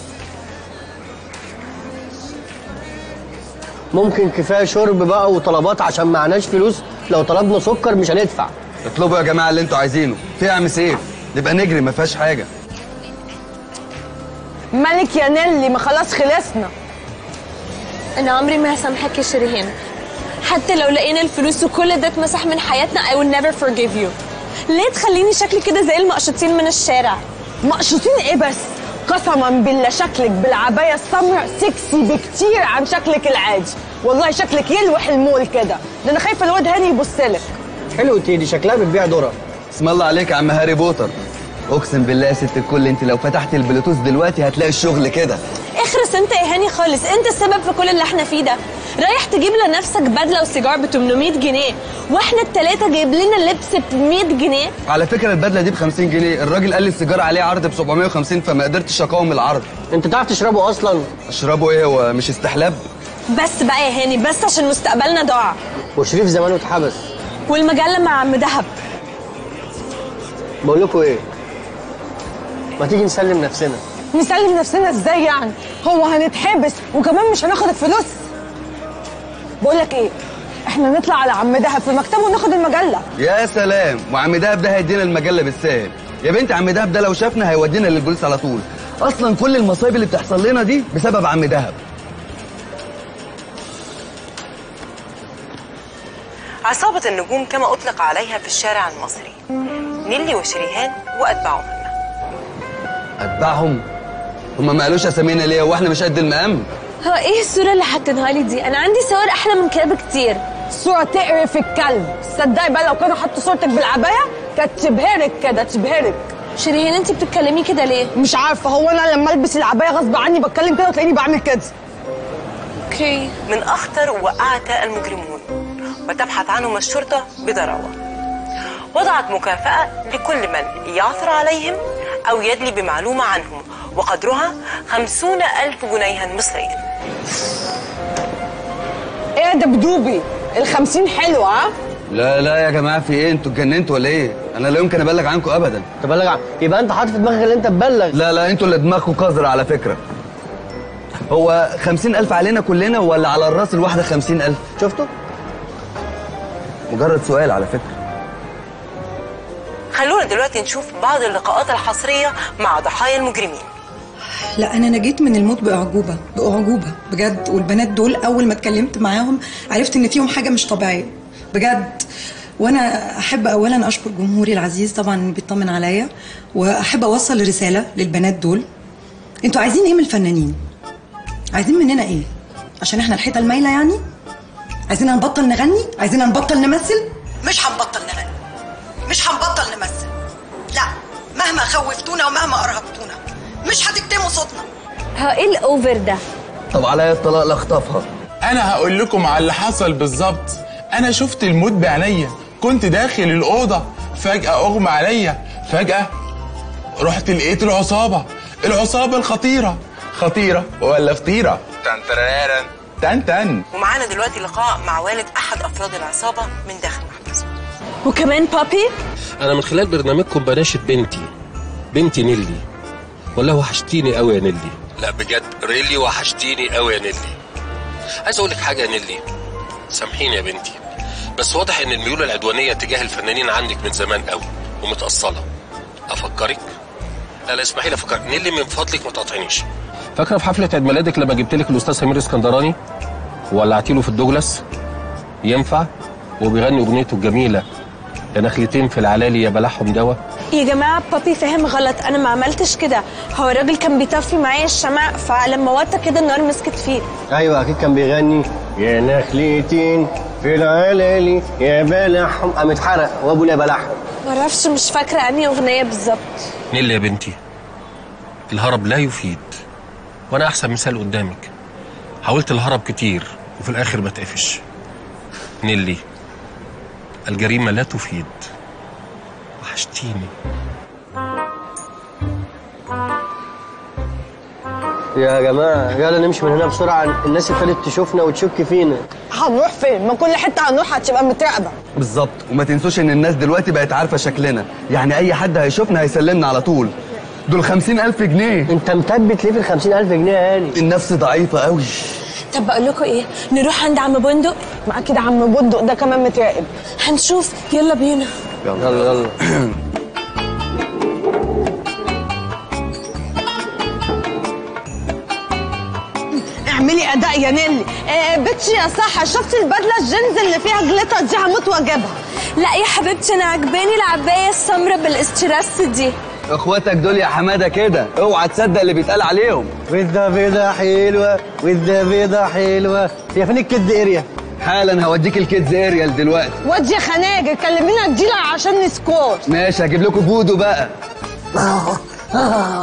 ممكن كفايه شرب بقى وطلبات عشان معناش فلوس لو طلبنا سكر مش هندفع اطلبوا يا جماعه اللي انتوا عايزينه في يا عم سيف نبقى نجري ما فيهاش حاجه مالك يا نيلي ما خلاص خلصنا انا عمري ما هسامحك يا شريهان حتى لو لقينا الفلوس وكل ده اتمسح من حياتنا I will never forgive you ليه تخليني شكلي كده زي المقشطين من الشارع مقشوطين ايه بس قسما بالله شكلك بالعبايه السمراء سكسي بكتير عن شكلك العادي والله شكلك يلوح المول كده ده انا خايفه الواد هاني يبص لك حلو تيدي شكلها بتبيع ذره اسم الله عليك يا عم هاري بوتر اقسم بالله يا ست الكل انت لو فتحت البلوتوث دلوقتي هتلاقي الشغل كده اخرس انت يا هاني خالص انت السبب في كل اللي احنا فيه ده رايح تجيب لنفسك بدله وسيجار ب 800 جنيه واحنا التلاته جايب لنا لبس ب 100 جنيه على فكره البدله دي ب 50 جنيه الراجل قال لي السيجاره عليه عرض ب 750 فما قدرتش اقاوم العرض انت تعرف تشربه اصلا اشربه ايه هو مش استحلاب بس بقى يا هاني بس عشان مستقبلنا ضاع وشريف زمانه اتحبس والمجله مع عم دهب بقول لكم ايه ما تيجي نسلم نفسنا نسلم نفسنا ازاي يعني هو هنتحبس وكمان مش هناخد الفلوس بقول لك ايه احنا نطلع على عم دهب في مكتبه وناخد المجله يا سلام وعم دهب ده هيدينا المجله بالسهل يا بنت عم دهب ده لو شافنا هيودينا للبوليس على طول اصلا كل المصايب اللي بتحصل لنا دي بسبب عم دهب عصابة النجوم كما أطلق عليها في الشارع المصري نيلي وشريهان وأتباعهم اتبعهم هما ما قالوش اسامينا ليه واحنا مش قد المقام هو ايه الصوره اللي حاطينها لي دي انا عندي صور احلى من كده بكتير صورة تقرف الكلب تصدقي بقى لو كانوا حطوا صورتك بالعباية كانت تبهرك كده تبهرك شيرين انت بتتكلمي كده ليه مش عارفة هو انا لما البس العباية غصب عني بتكلم كده وتلاقيني بعمل كده اوكي من أخطر وأعتى المجرمون وتبحث عنهم الشرطة بضراوة وضعت مكافأة لكل من يعثر عليهم أو يدلي بمعلومة عنهم وقدرها خمسون ألف جنيها مصريا ايه ده بدوبي الخمسين حلوة ها لا لا يا جماعه في ايه انتوا اتجننتوا ولا ايه انا لا يمكن ابلغ عنكم ابدا تبلغ عن... يبقى انت حاطط في دماغك اللي انت تبلغ لا لا انتوا اللي دماغكم قذرة على فكره هو خمسين ألف علينا كلنا ولا على الراس الواحدة خمسين ألف شفتوا مجرد سؤال على فكرة خلونا دلوقتي نشوف بعض اللقاءات الحصرية مع ضحايا المجرمين لا انا نجيت من الموت باعجوبه باعجوبه بجد والبنات دول اول ما اتكلمت معاهم عرفت ان فيهم حاجه مش طبيعيه بجد وانا احب اولا اشكر جمهوري العزيز طبعا اللي بيطمن عليا واحب اوصل رساله للبنات دول انتوا عايزين ايه من الفنانين عايزين مننا ايه عشان احنا الحيطه المايله يعني عايزين نبطل نغني عايزين نبطل نمثل مش هنبطل نغني مش هنبطل نمثل لا مهما خوفتونا ومهما ارهبتونا مش هتكتموا صوتنا ها ايه الاوفر ده طب عليا الطلاق لاخطفها انا هقول لكم على اللي حصل بالظبط انا شفت الموت بعينيا كنت داخل الاوضه فجاه اغمى عليا فجاه رحت لقيت العصابه العصابه الخطيره خطيره ولا فطيره تن ترارن تن تن ومعانا دلوقتي لقاء مع والد أحد أفراد العصابة من داخل المحبس وكمان بابي انا من خلال برنامجكم بناشد بنتي بنتي نيلي والله وحشتيني قوي يا نيلي لا بجد ريلي وحشتيني قوي يا نيلي عايز اقول لك حاجه يا نيلي سامحيني يا بنتي بس واضح ان الميول العدوانيه تجاه الفنانين عندك من زمان قوي ومتاصله افكرك لا لا اسمحي لي افكرك نيلي من فضلك ما تقاطعنيش فاكره في حفله عيد ميلادك لما جبت لك الاستاذ سمير اسكندراني وولعتي له في الدوجلاس ينفع وبيغني اغنيته الجميله يا نخلتين في العلالي يا بلعهم دوا يا جماعه بابي فاهم غلط انا ما عملتش كده هو الراجل كان بيطفي معايا الشمع فلما وطى كده النار مسكت فيه ايوه اكيد كان بيغني يا نخلتين في العلالي يا بلحهم قام اتحرق وابو ليه بلحهم معرفش مش فاكره انهي اغنيه بالظبط نيلي يا بنتي الهرب لا يفيد وانا احسن مثال قدامك حاولت الهرب كتير وفي الاخر بتقفش نيلي الجريمه لا تفيد وحشتيني يا جماعه يلا نمشي من هنا بسرعه الناس ابتدت تشوفنا وتشك فينا هنروح فين ما كل حتة هنروح هتبقى متراقبة بالظبط وما تنسوش ان الناس دلوقتي بقت عارفه شكلنا يعني اي حد هيشوفنا هيسلمنا على طول دول خمسين ألف جنيه انت مثبت ليه في الخمسين ألف جنيه يا هاني النفس ضعيفة قوي طب بقول لكم ايه نروح عند عم بندق ما اكيد عم بندق ده كمان متراقب هنشوف يلا بينا يلا يلا اعملي اداء يا نيلي آه بتشي يا صح شفت البدله الجينز اللي فيها جليتر دي هموت واجيبها لا يا حبيبتي انا عجباني العبايه السمراء بالاسترس دي اخواتك دول يا حماده كده اوعى تصدق اللي بيتقال عليهم وذا بيضة حلوة وذا بيضة حلوة هي فين الكيدز اريا؟ حالا هوديك الكيدز اريال دلوقتي ودي يا خناجر كلمينا الديلر عشان نسكور ماشي هجيب لكم فودو بقى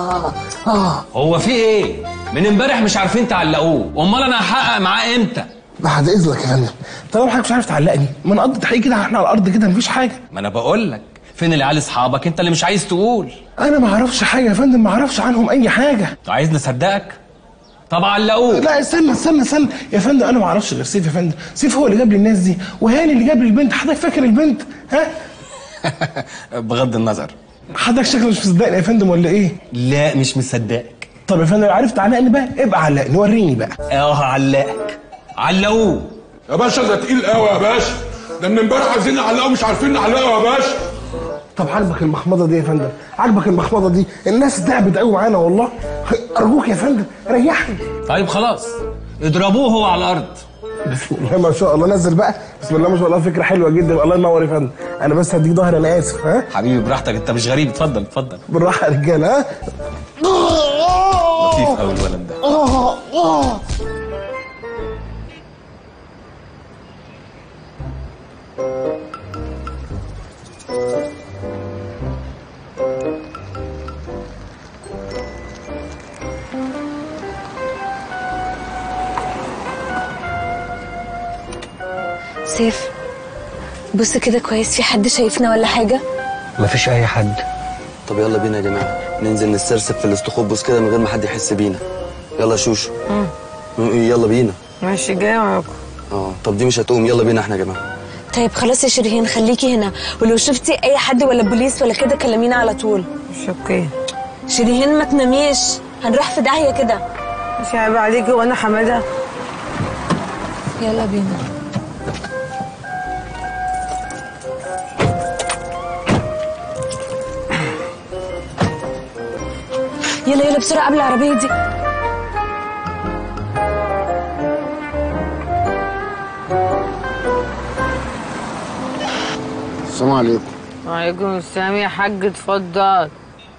هو في ايه؟ من امبارح مش عارفين تعلقوه، امال انا هحقق معاه امتى؟ بعد اذنك يا فندم طالما حضرتك مش عارف تعلقني ما نقضي تحقيق كده احنا على الارض كده مفيش حاجه ما انا بقول لك فين العيال اصحابك انت اللي مش عايز تقول انا ما اعرفش حاجه يا فندم ما اعرفش عنهم اي حاجه انت عايز نصدقك طب علقوه لا استنى استنى استنى يا فندم انا ما اعرفش غير سيف يا فندم سيف هو اللي جاب لي الناس دي وهاني اللي جاب لي البنت حضرتك فاكر البنت ها بغض النظر حضرتك شكلك مش مصدقني يا فندم ولا ايه لا مش مصدقك طب يا فندم لو عرفت تعلقني بقى ابقى علقني وريني بقى اه هعلقك علقوه يا باشا ده تقيل قوي يا باشا ده من امبارح عايزين نعلقه مش عارفين نعلقه يا باشا طب عاجبك المخمضه دي يا فندم عاجبك المخمضه دي الناس تعبت قوي معانا والله ارجوك يا فندم ريحني طيب خلاص اضربوه هو على الارض بسم الله ما شاء الله نزل بقى بسم الله ما شاء الله فكره حلوه جدا الله ينور يا فندم انا بس هديك ظهري انا اسف ها حبيبي براحتك انت مش غريب اتفضل اتفضل بالراحه يا رجاله ها لطيف قوي الولد ده آه آه سيف بص كده كويس في حد شايفنا ولا حاجه مفيش اي حد طب يلا بينا يا جماعه ننزل نسترسل في الاستخبص كده من غير ما حد يحس بينا يلا يا شوشو يلا بينا ماشي جاي معاكم اه طب دي مش هتقوم يلا بينا احنا يا جماعه طيب خلاص يا شيرين خليكي هنا ولو شفتي اي حد ولا بوليس ولا كده كلمينا على طول مش اوكي شيرين ما تناميش هنروح في داهيه كده مش عيب عليكي وانا حماده يلا بينا يلا يلا بسرعه قبل العربيه دي السلام عليكم وعليكم السلام يا حاج اتفضل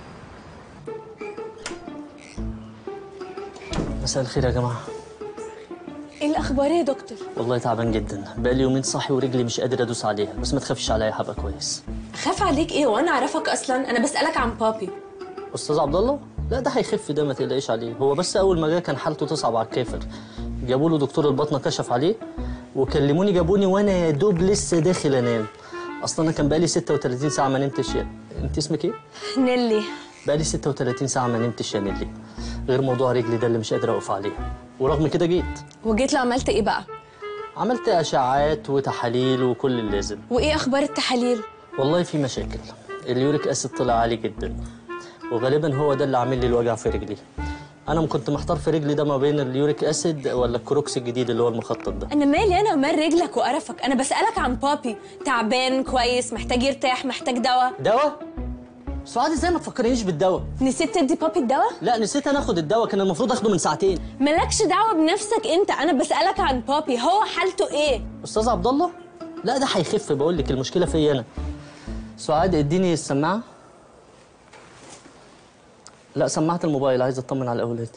مساء الخير يا جماعه ايه الاخبار يا دكتور والله تعبان جدا بقالي يومين صاحي ورجلي مش قادر ادوس عليها بس ما تخافيش عليا هبقى كويس خاف عليك ايه وانا اعرفك اصلا انا بسالك عن بابي استاذ عبد الله لا ده هيخف ده ما تقلقيش عليه هو بس اول ما جه كان حالته تصعب على الكافر جابوا له دكتور البطنه كشف عليه وكلموني جابوني وانا يا دوب لسه داخل انام اصلا انا كان بقالي 36 ساعه ما نمتش يا انت اسمك ايه نيلي بقالي 36 ساعه ما نمتش يا نيلي غير موضوع رجلي ده اللي مش قادر اقف عليه ورغم كده جيت وجيت له عملت ايه بقى عملت اشعاعات وتحاليل وكل اللازم وايه اخبار التحاليل والله في مشاكل اليوريك اسيد طلع عالي جدا وغالبا هو ده اللي عامل لي الوجع في رجلي انا كنت محتار في رجلي ده ما بين اليوريك اسيد ولا الكروكس الجديد اللي هو المخطط ده انا مالي انا ومال رجلك وقرفك انا بسالك عن بابي تعبان كويس محتاج يرتاح محتاج دواء دواء سعاد ازاي ما تفكرنيش بالدواء نسيت تدي بابي الدواء لا نسيت انا اخد الدواء كان المفروض اخده من ساعتين مالكش دعوه بنفسك انت انا بسالك عن بابي هو حالته ايه استاذ عبد الله لا ده هيخف بقول لك المشكله فيا انا سعاد اديني السماعه لا سماعه الموبايل عايز اطمن على الاولاد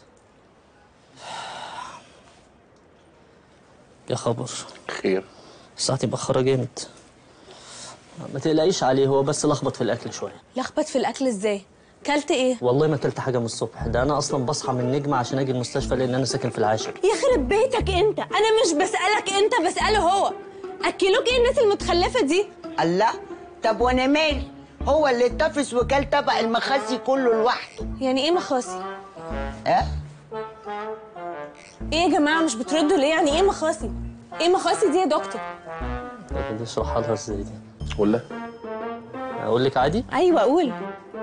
يا خبر خير ساعتي مأخرة جامد ما تقلقيش عليه هو بس لخبط في الاكل شويه لخبط في الاكل ازاي كلت ايه والله ما اكلت حاجه من الصبح ده انا اصلا بصحى من نجمه عشان اجي المستشفى لان انا ساكن في العاشر يخرب بيتك انت انا مش بسالك انت بساله هو اكلوك ايه الناس المتخلفه دي الله طب وانا مالي هو اللي اتفس وكل طبق المخاسي كله لوحده يعني ايه مخاصي ها ايه يا جماعه مش بتردوا ليه يعني ايه مخاصي ايه مخاصي دي يا دكتور لكن اشرحها لها ازاي دي ولا اقول لك عادي ايوه قول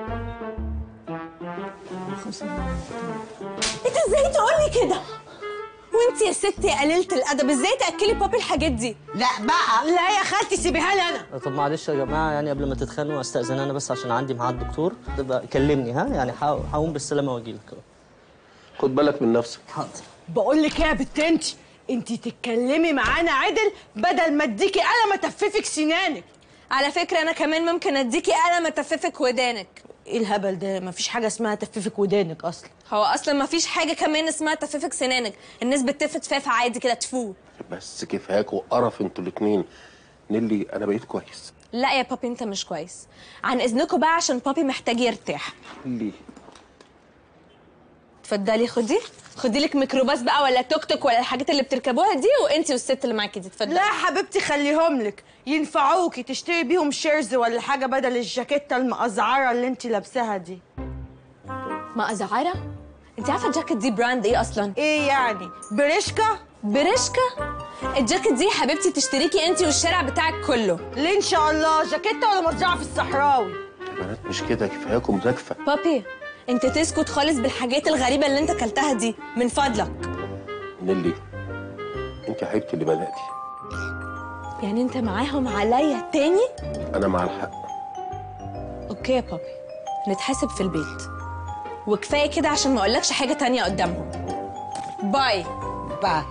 انت ازاي تقولي كده وانت يا ست يا قليله الادب ازاي تاكلي بابي الحاجات دي لا بقى لا يا خالتي سيبيها لي انا طب معلش يا جماعه يعني قبل ما تتخانقوا استاذن انا بس عشان عندي ميعاد دكتور تبقى كلمني ها يعني هق- هقوم بالسلامه واجي لك خد بالك من نفسك حاضر بقول لك ايه يا بت انت انت تتكلمي معانا عدل بدل ما اديكي قلم اتففك سنانك على فكره انا كمان ممكن اديكي قلم اتففك ودانك ايه الهبل ده مفيش حاجه اسمها تففك ودانك اصلا هو اصلا ما فيش حاجه كمان اسمها تففك سنانك الناس بتفت فاف عادي كده تفو بس كفاك وقرف انتوا الاتنين نيلي انا بقيت كويس لا يا بابي انت مش كويس عن اذنكم بقى عشان بابي محتاج يرتاح ليه اتفضلي خدي خدي لك ميكروباص بقى ولا توك توك ولا الحاجات اللي بتركبوها دي وانتي والست اللي معاكي دي اتفضلي لا حبيبتي خليهم لك ينفعوكي تشتري بيهم شيرز ولا حاجه بدل الجاكيته المقزعره اللي انت لابساها دي مقزعره انت عارفه الجاكيت دي براند ايه اصلا ايه يعني بريشكا بريشكا الجاكيت دي حبيبتي تشتريكي انتي والشارع بتاعك كله ليه ان شاء الله جاكيته ولا مطبعه في الصحراوي بنات مش كده كفاياكم زكفه بابي انت تسكت خالص بالحاجات الغريبه اللي انت اكلتها دي من فضلك نيلي انت حبيبتي اللي بداتي يعني انت معاهم عليا تاني انا مع الحق اوكي يا بابي نتحاسب في البيت وكفايه كده عشان ما اقولكش حاجه تانية قدامهم باي باي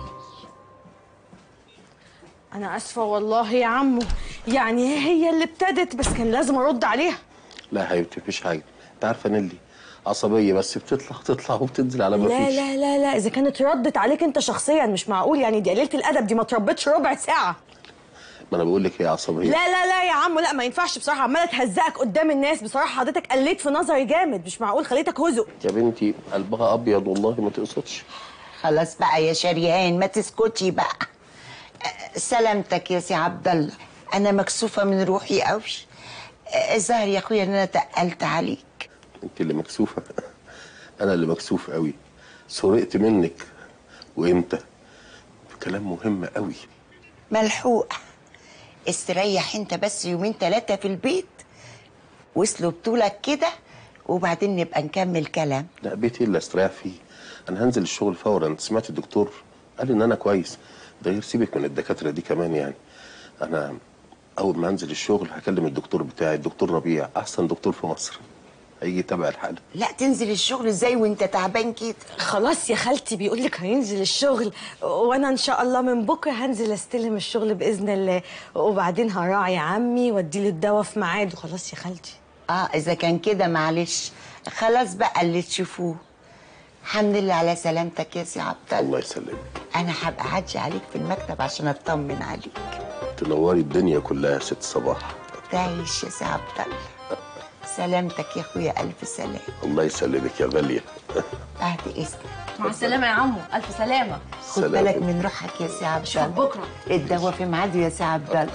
انا اسفه والله يا عمو يعني هي اللي ابتدت بس كان لازم ارد عليها لا يا حبيبتي مفيش حاجه انت عارفه نيلي عصبيه بس بتطلع تطلع وبتنزل على ما لا فيش لا لا لا اذا كانت ردت عليك انت شخصيا مش معقول يعني دي قليله الادب دي ما تربتش ربع ساعه ما انا بقول لك هي عصبيه لا لا لا يا عمو لا ما ينفعش بصراحه عماله تهزقك قدام الناس بصراحه حضرتك قليت في نظري جامد مش معقول خليتك هزق يا بنتي قلبها ابيض والله ما تقصدش خلاص بقى يا شريهان ما تسكتي بقى أه، سلامتك يا سي عبد الله انا مكسوفه من روحي قوي أه، الظاهر يا اخويا ان انا تقلت عليك انت اللي مكسوفه انا اللي مكسوف قوي سرقت منك وامتى كلام مهم قوي ملحوقه استريح انت بس يومين ثلاثه في البيت وصلوا بطولك كده وبعدين نبقى نكمل كلام لا بيتي اللي استريح فيه انا هنزل الشغل فورا سمعت الدكتور قال ان انا كويس ده غير سيبك من الدكاتره دي كمان يعني انا اول ما انزل الشغل هكلم الدكتور بتاعي الدكتور ربيع احسن دكتور في مصر هيجي يتابع الحاله لا تنزل الشغل ازاي وانت تعبان كده خلاص يا خالتي بيقول لك هينزل الشغل وانا ان شاء الله من بكره هنزل استلم الشغل باذن الله وبعدين هراعي عمي واديله الدواء في ميعاده خلاص يا خالتي اه اذا كان كده معلش خلاص بقى اللي تشوفوه الحمد لله على سلامتك يا سي عبد الله الله يسلمك انا هبقى اعدي عليك في المكتب عشان اطمن عليك تنوري الدنيا كلها يا ست صباح تعيش يا سي عبد الله سلامتك يا اخويا الف سلام الله يسلمك يا غاليه بعد اذنك مع السلامه يا عمو الف سلامه خد سلام. بالك من روحك يا سي عبد الله بكره الدواء في ميعاده يا سي عبد الله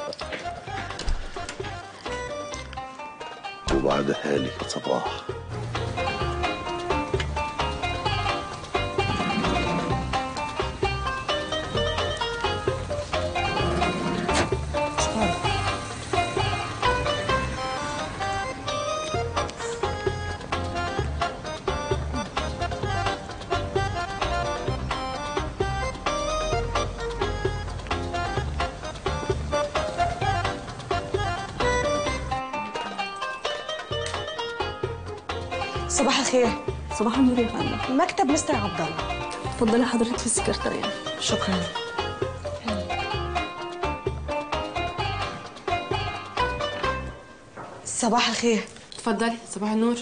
وبعدها لك يا صباح صباح الخير صباح النور يا فندم مكتب مستر عبد الله اتفضلي حضرتك في السكرتاريه شكرا صباح الخير اتفضلي صباح النور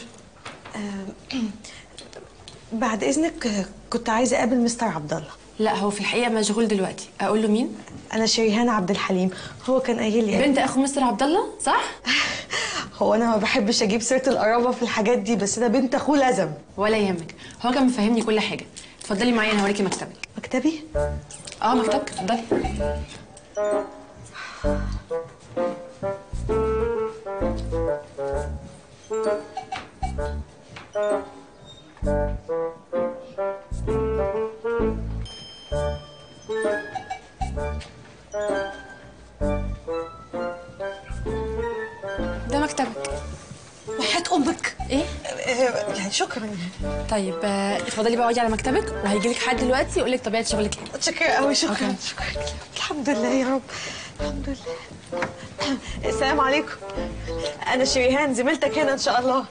بعد اذنك آه، كنت عايزه اقابل مستر عبد الله لا هو في الحقيقه مشغول دلوقتي اقول له مين انا شريهان عبد الحليم هو كان قايل لي بنت اخو مستر عبد الله صح هو انا ما بحبش اجيب سيره القرابه في الحاجات دي بس ده بنت اخوه لازم ولا يهمك هو كان مفهمني كل حاجه اتفضلي معايا انا هوريكي مكتبك مكتبي اه مكتبك اتفضلي ده مكتبك وحياة امك ايه يعني شكرا طيب آه، اتفضلي بقى اقعدي على مكتبك وهيجي لك حد دلوقتي يقول لك طبيعه شغلك ايه شكرا قوي شكرا أوكي. شكرا الحمد لله يا رب الحمد لله السلام عليكم انا شريهان زميلتك هنا ان شاء الله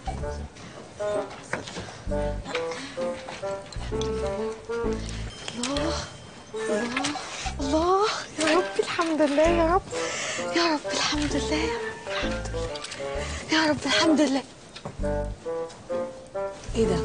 الله الله الله يا رب الحمد لله يا رب يا رب الحمد لله يا رب الحمد لله يا رب الحمد لله ايه ده؟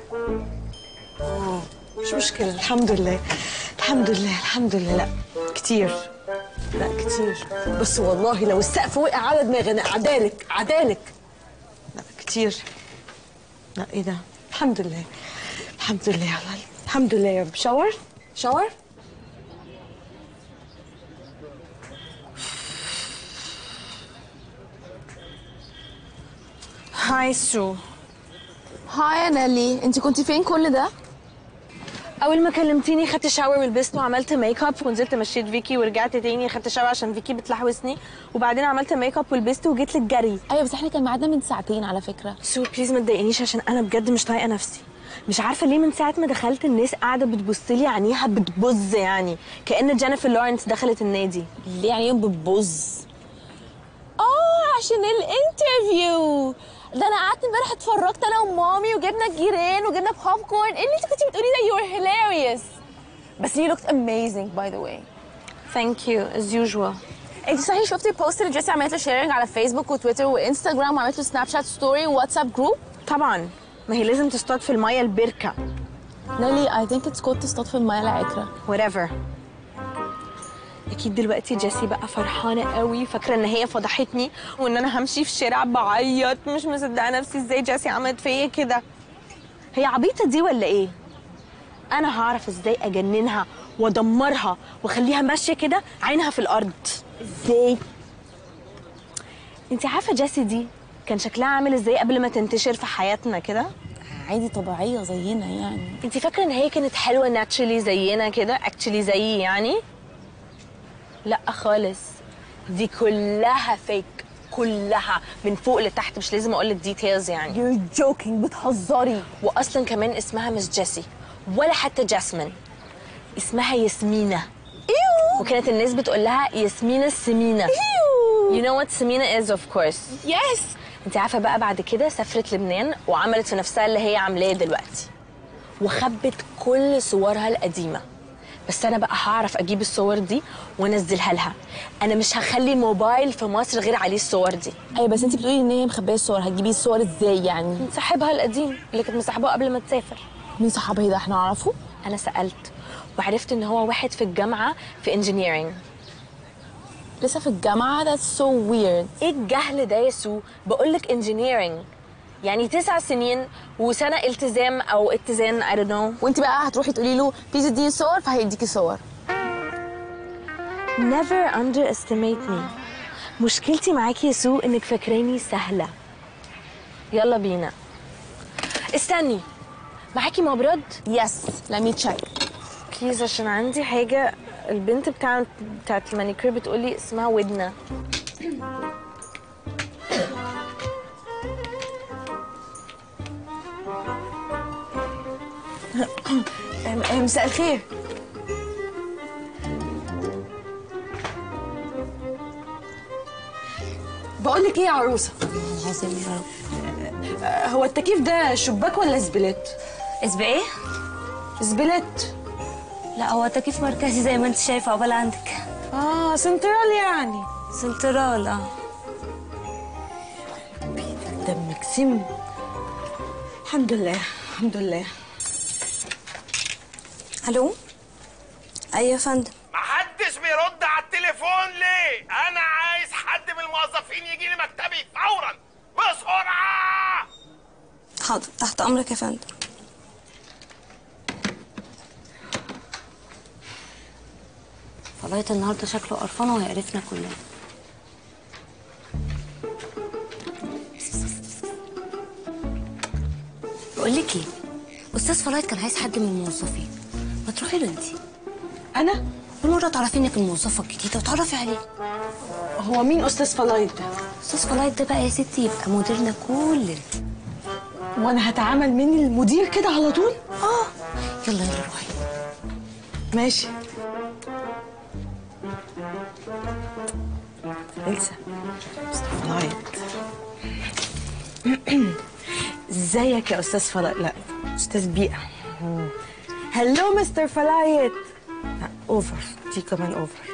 اه مش مشكلة الحمد لله الحمد لله الحمد لله لا كتير لا كتير بس والله لو السقف وقع على دماغي انا عدالك عدالك لا كتير لا ايه ده الحمد لله الحمد لله يا الله الحمد لله يا رب شاور شاور هاي سو هاي يا نيلي انت كنتي فين كل ده اول ما كلمتيني خدت شاور ولبست وعملت ميك اب ونزلت مشيت فيكي ورجعت تاني خدت شاور عشان فيكي بتلحوسني وبعدين عملت ميك اب ولبست وجيت لك جري ايوه بس احنا كان ميعادنا من ساعتين على فكره سو بليز ما تضايقنيش عشان انا بجد مش طايقه نفسي مش عارفه ليه من ساعه ما دخلت الناس قاعده بتبص لي عينيها بتبظ يعني كأن جينيفر لورنس دخلت النادي ليه يعني يوم بتبظ اه عشان الانترفيو ده انا قعدت امبارح اتفرجت انا ومامي وجبنا الجيران وجبنا بوب كورن ايه اللي انت كنتي بتقولي ده يو ار هيلاريوس بس you looked amazing by the way thank you as usual انت صحيح شفتي البوست اللي جيسي عملت له شيرنج على فيسبوك وتويتر وانستجرام وعملت له سناب شات ستوري وواتساب جروب طبعا ما هي لازم تصطاد في الميه البركه نيلي اي ثينك اتس كود تصطاد في الميه العكره whatever اكيد دلوقتي جيسي بقى فرحانه قوي فاكره ان هي فضحتني وان انا همشي في الشارع بعيط مش مصدقه نفسي ازاي جيسي عملت فيا كده هي عبيطه دي ولا ايه انا هعرف ازاي اجننها وادمرها واخليها ماشيه كده عينها في الارض ازاي انت عارفه جيسي دي كان شكلها عامل ازاي قبل ما تنتشر في حياتنا كده عادي طبيعيه زينا يعني انت فاكره ان هي كانت حلوه ناتشلي زينا كده اكشلي زيي يعني لا خالص دي كلها فيك كلها من فوق لتحت مش لازم اقول لك ديتيلز يعني يو جوكينج بتهزري واصلا كمان اسمها مش جيسي ولا حتى جاسمين اسمها ياسمينة ايوه وكانت الناس بتقول لها ياسمينة السمينة ايوه You know what سمينة is of course يس انت عارفه بقى بعد كده سافرت لبنان وعملت في نفسها اللي هي عاملاه دلوقتي وخبت كل صورها القديمه بس انا بقى هعرف اجيب الصور دي وانزلها لها انا مش هخلي موبايل في مصر غير عليه الصور دي ايوه بس انت بتقولي ان هي مخبيه الصور هتجيبي الصور ازاي يعني من صاحبها القديم اللي كانت مصاحباه قبل ما تسافر مين صاحبها ده احنا نعرفه انا سالت وعرفت ان هو واحد في الجامعه في انجينيرنج لسه في الجامعه that's so weird ايه الجهل ده يا سو بقول لك انجينيرنج يعني تسع سنين وسنه التزام او اتزان I don't know وانت بقى هتروحي تقولي له بليز اديني صور فهيديكي صور never underestimate me مشكلتي معاكي يا سو انك فاكراني سهله يلا بينا استني معاكي مبرد يس let me check بليز عشان عندي حاجه البنت بتاعت بتاعت المانيكير بتقولي اسمها ودنه مساء الخير بقول لك ايه يا عروسه العظيم يا رب آه، هو التكييف ده شباك ولا زبلت اسم ايه؟ زبلت لا هو تكييف مركزي زي ما انت شايفه عقبال عندك اه سنترال يعني سنترال اه دمك سم الحمد لله الحمد لله الو ايوه يا فندم محدش بيرد على التليفون ليه؟ أنا عايز حد من الموظفين يجي لي مكتبي فورا بسرعة حاضر تحت امرك يا فندم فلايت النهارده شكله قرفان وهيقرفنا كلنا بقول لك ايه استاذ فلايت كان عايز حد من الموظفين ما تروحي له انت انا بالمره تعرفي انك الموظفه الجديده وتعرفي عليه هو مين استاذ فلايت ده استاذ فلايت ده بقى يا ستي يبقى مديرنا كلنا وانا هتعامل مني المدير كده على طول اه يلا يلا روحي ماشي إلسا أستاذ فلايت ازيك يا استاذ فلايت لا استاذ بيئه هلو مستر فلايت لا اوفر دي كمان اوفر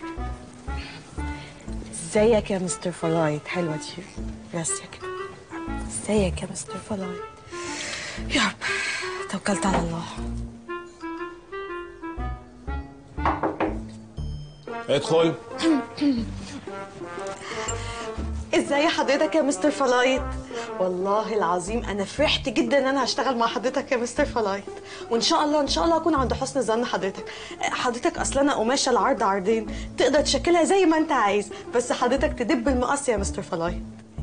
ازيك يا مستر فلايت حلوه دي راسيه كده ازيك يا مستر فلايت يا رب توكلت على الله ادخل إز... ازاي حضرتك يا مستر فلايت والله العظيم انا فرحت جدا ان انا هشتغل مع حضرتك يا مستر فلايت وان شاء الله ان شاء الله اكون عند حسن ظن حضرتك حضرتك اصلا انا قماشه العرض عرضين تقدر تشكلها زي ما انت عايز بس حضرتك تدب المقص يا مستر فلايت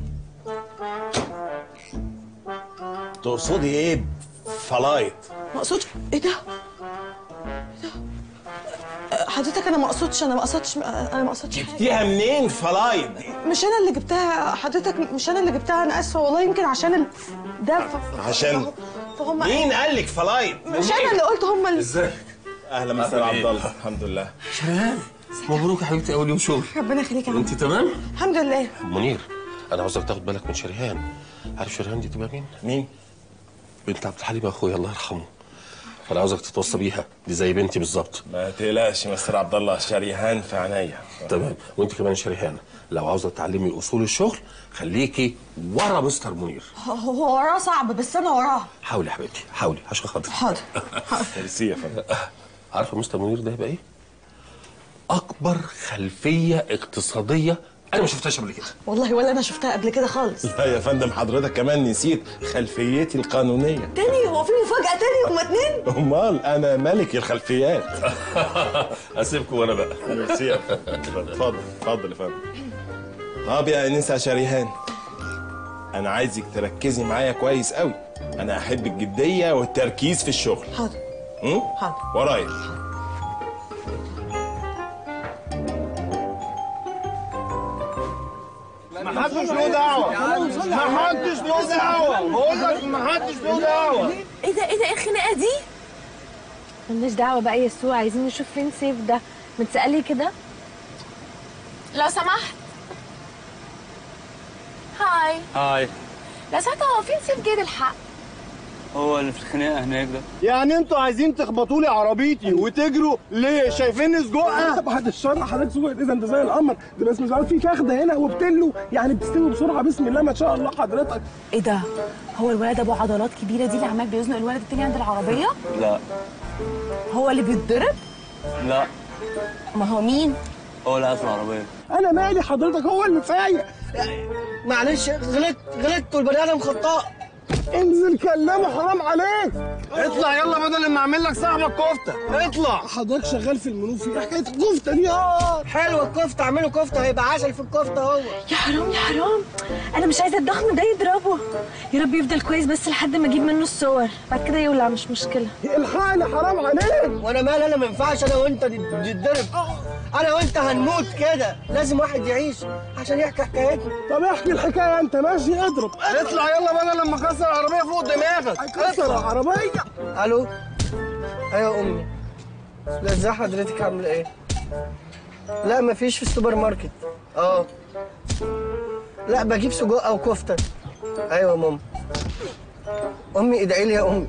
تقصدي ايه فلايت ما اقصدش ايه ده إيه ده؟ حضرتك انا ما اقصدش انا ما قصدتش انا ما قصدتش حاجه جبتيها منين فلايت دي مش انا اللي جبتها حضرتك مش انا اللي جبتها انا اسفه والله يمكن عشان ال... ده ف... عشان فهم مين قال لك فلايت مش انا اللي قلت هم اللي ازيك اهلا مستر عبد الله الحمد لله شريهان مبروك يا حبيبتي اول يوم شغل ربنا يخليك يا عم انت تمام الحمد لله منير انا عاوزك تاخد بالك من شريهان عارف شريهان دي تبقى مين مين بنت عبد الحليم اخويا الله يرحمه فانا عاوزك تتوصى بيها دي زي بنتي بالظبط ما تقلقش مستر عبد الله شريهان في عينيا تمام وانت كمان شريهان لو عاوزه تتعلمي اصول الشغل خليكي ورا مستر منير هو وراه صعب بس انا وراه حاولي يا حبيبتي حاولي عشان خاطري حاضر ميرسي يا فندم عارفه مستر منير ده هيبقى ايه؟ اكبر خلفيه اقتصاديه انا ما شفتهاش قبل كده والله ولا انا شفتها قبل كده خالص لا يا فندم حضرتك كمان نسيت خلفيتي القانونيه تاني هو في مفاجأة تاني هما اتنين امال انا ملك الخلفيات اسيبكم وانا بقى ميرسي يا فندم اتفضل اتفضل يا فندم طب يا انسه شريهان انا عايزك تركزي معايا كويس قوي انا احب الجديه والتركيز في الشغل حاضر م? حاضر ورايا ما حدش له دعوه ما حدش له دعوه بقول لك ما حدش له دعوه ايه ده ايه ده ايه الخناقه دي ملناش دعوه بقى يا سو عايزين نشوف فين سيف ده متسألي كده لو سمحت هاي هاي لو سمحت هو فين سيف جيد الحق هو اللي في الخناقه هناك ده يعني انتوا عايزين تخبطوا لي عربيتي وتجروا ليه شايفيني سجقه بعد الشر حضرتك سجق اذا انت زي القمر ده بس مش عارف في فخده هنا وبتلو يعني بتستوي بسرعه بسم الله ما شاء الله حضرتك ايه ده هو الولد ابو عضلات كبيره دي اللي عمال بيزنق الولد التاني عند العربيه لا هو اللي بيتضرب لا ما هو مين هو اللي قاعد في العربيه انا مالي حضرتك هو اللي فايق معلش غلطت غلطت والبني ادم خطاء انزل كلمه حرام عليك اطلع يلا بدل ما اعمل لك صاحبك كفته اطلع حضرتك شغال في المنوفي ايه حكايه الكفته دي اه حلوه الكفته اعملوا كفته هيبقى عسل في الكفته هو يا حرام يا حرام انا مش عايزه الضخم ده يضربه يا رب يفضل كويس بس لحد ما اجيب منه الصور بعد كده يولع مش مشكله الحقني حرام عليك وانا مال انا ما ينفعش انا وانت نتضرب انا وانت هنموت كده لازم واحد يعيش عشان يحكي حكايتنا طب احكي الحكايه انت ماشي اضرب اطلع يلا بدل لما اكسر العربيه فوق دماغك هيكسر العربيه الو ايوه امي لا ازاي حضرتك عامله ايه لا مفيش في السوبر ماركت اه لا بجيب سجق او كفته ايوه يا ماما امي ادعي لي يا امي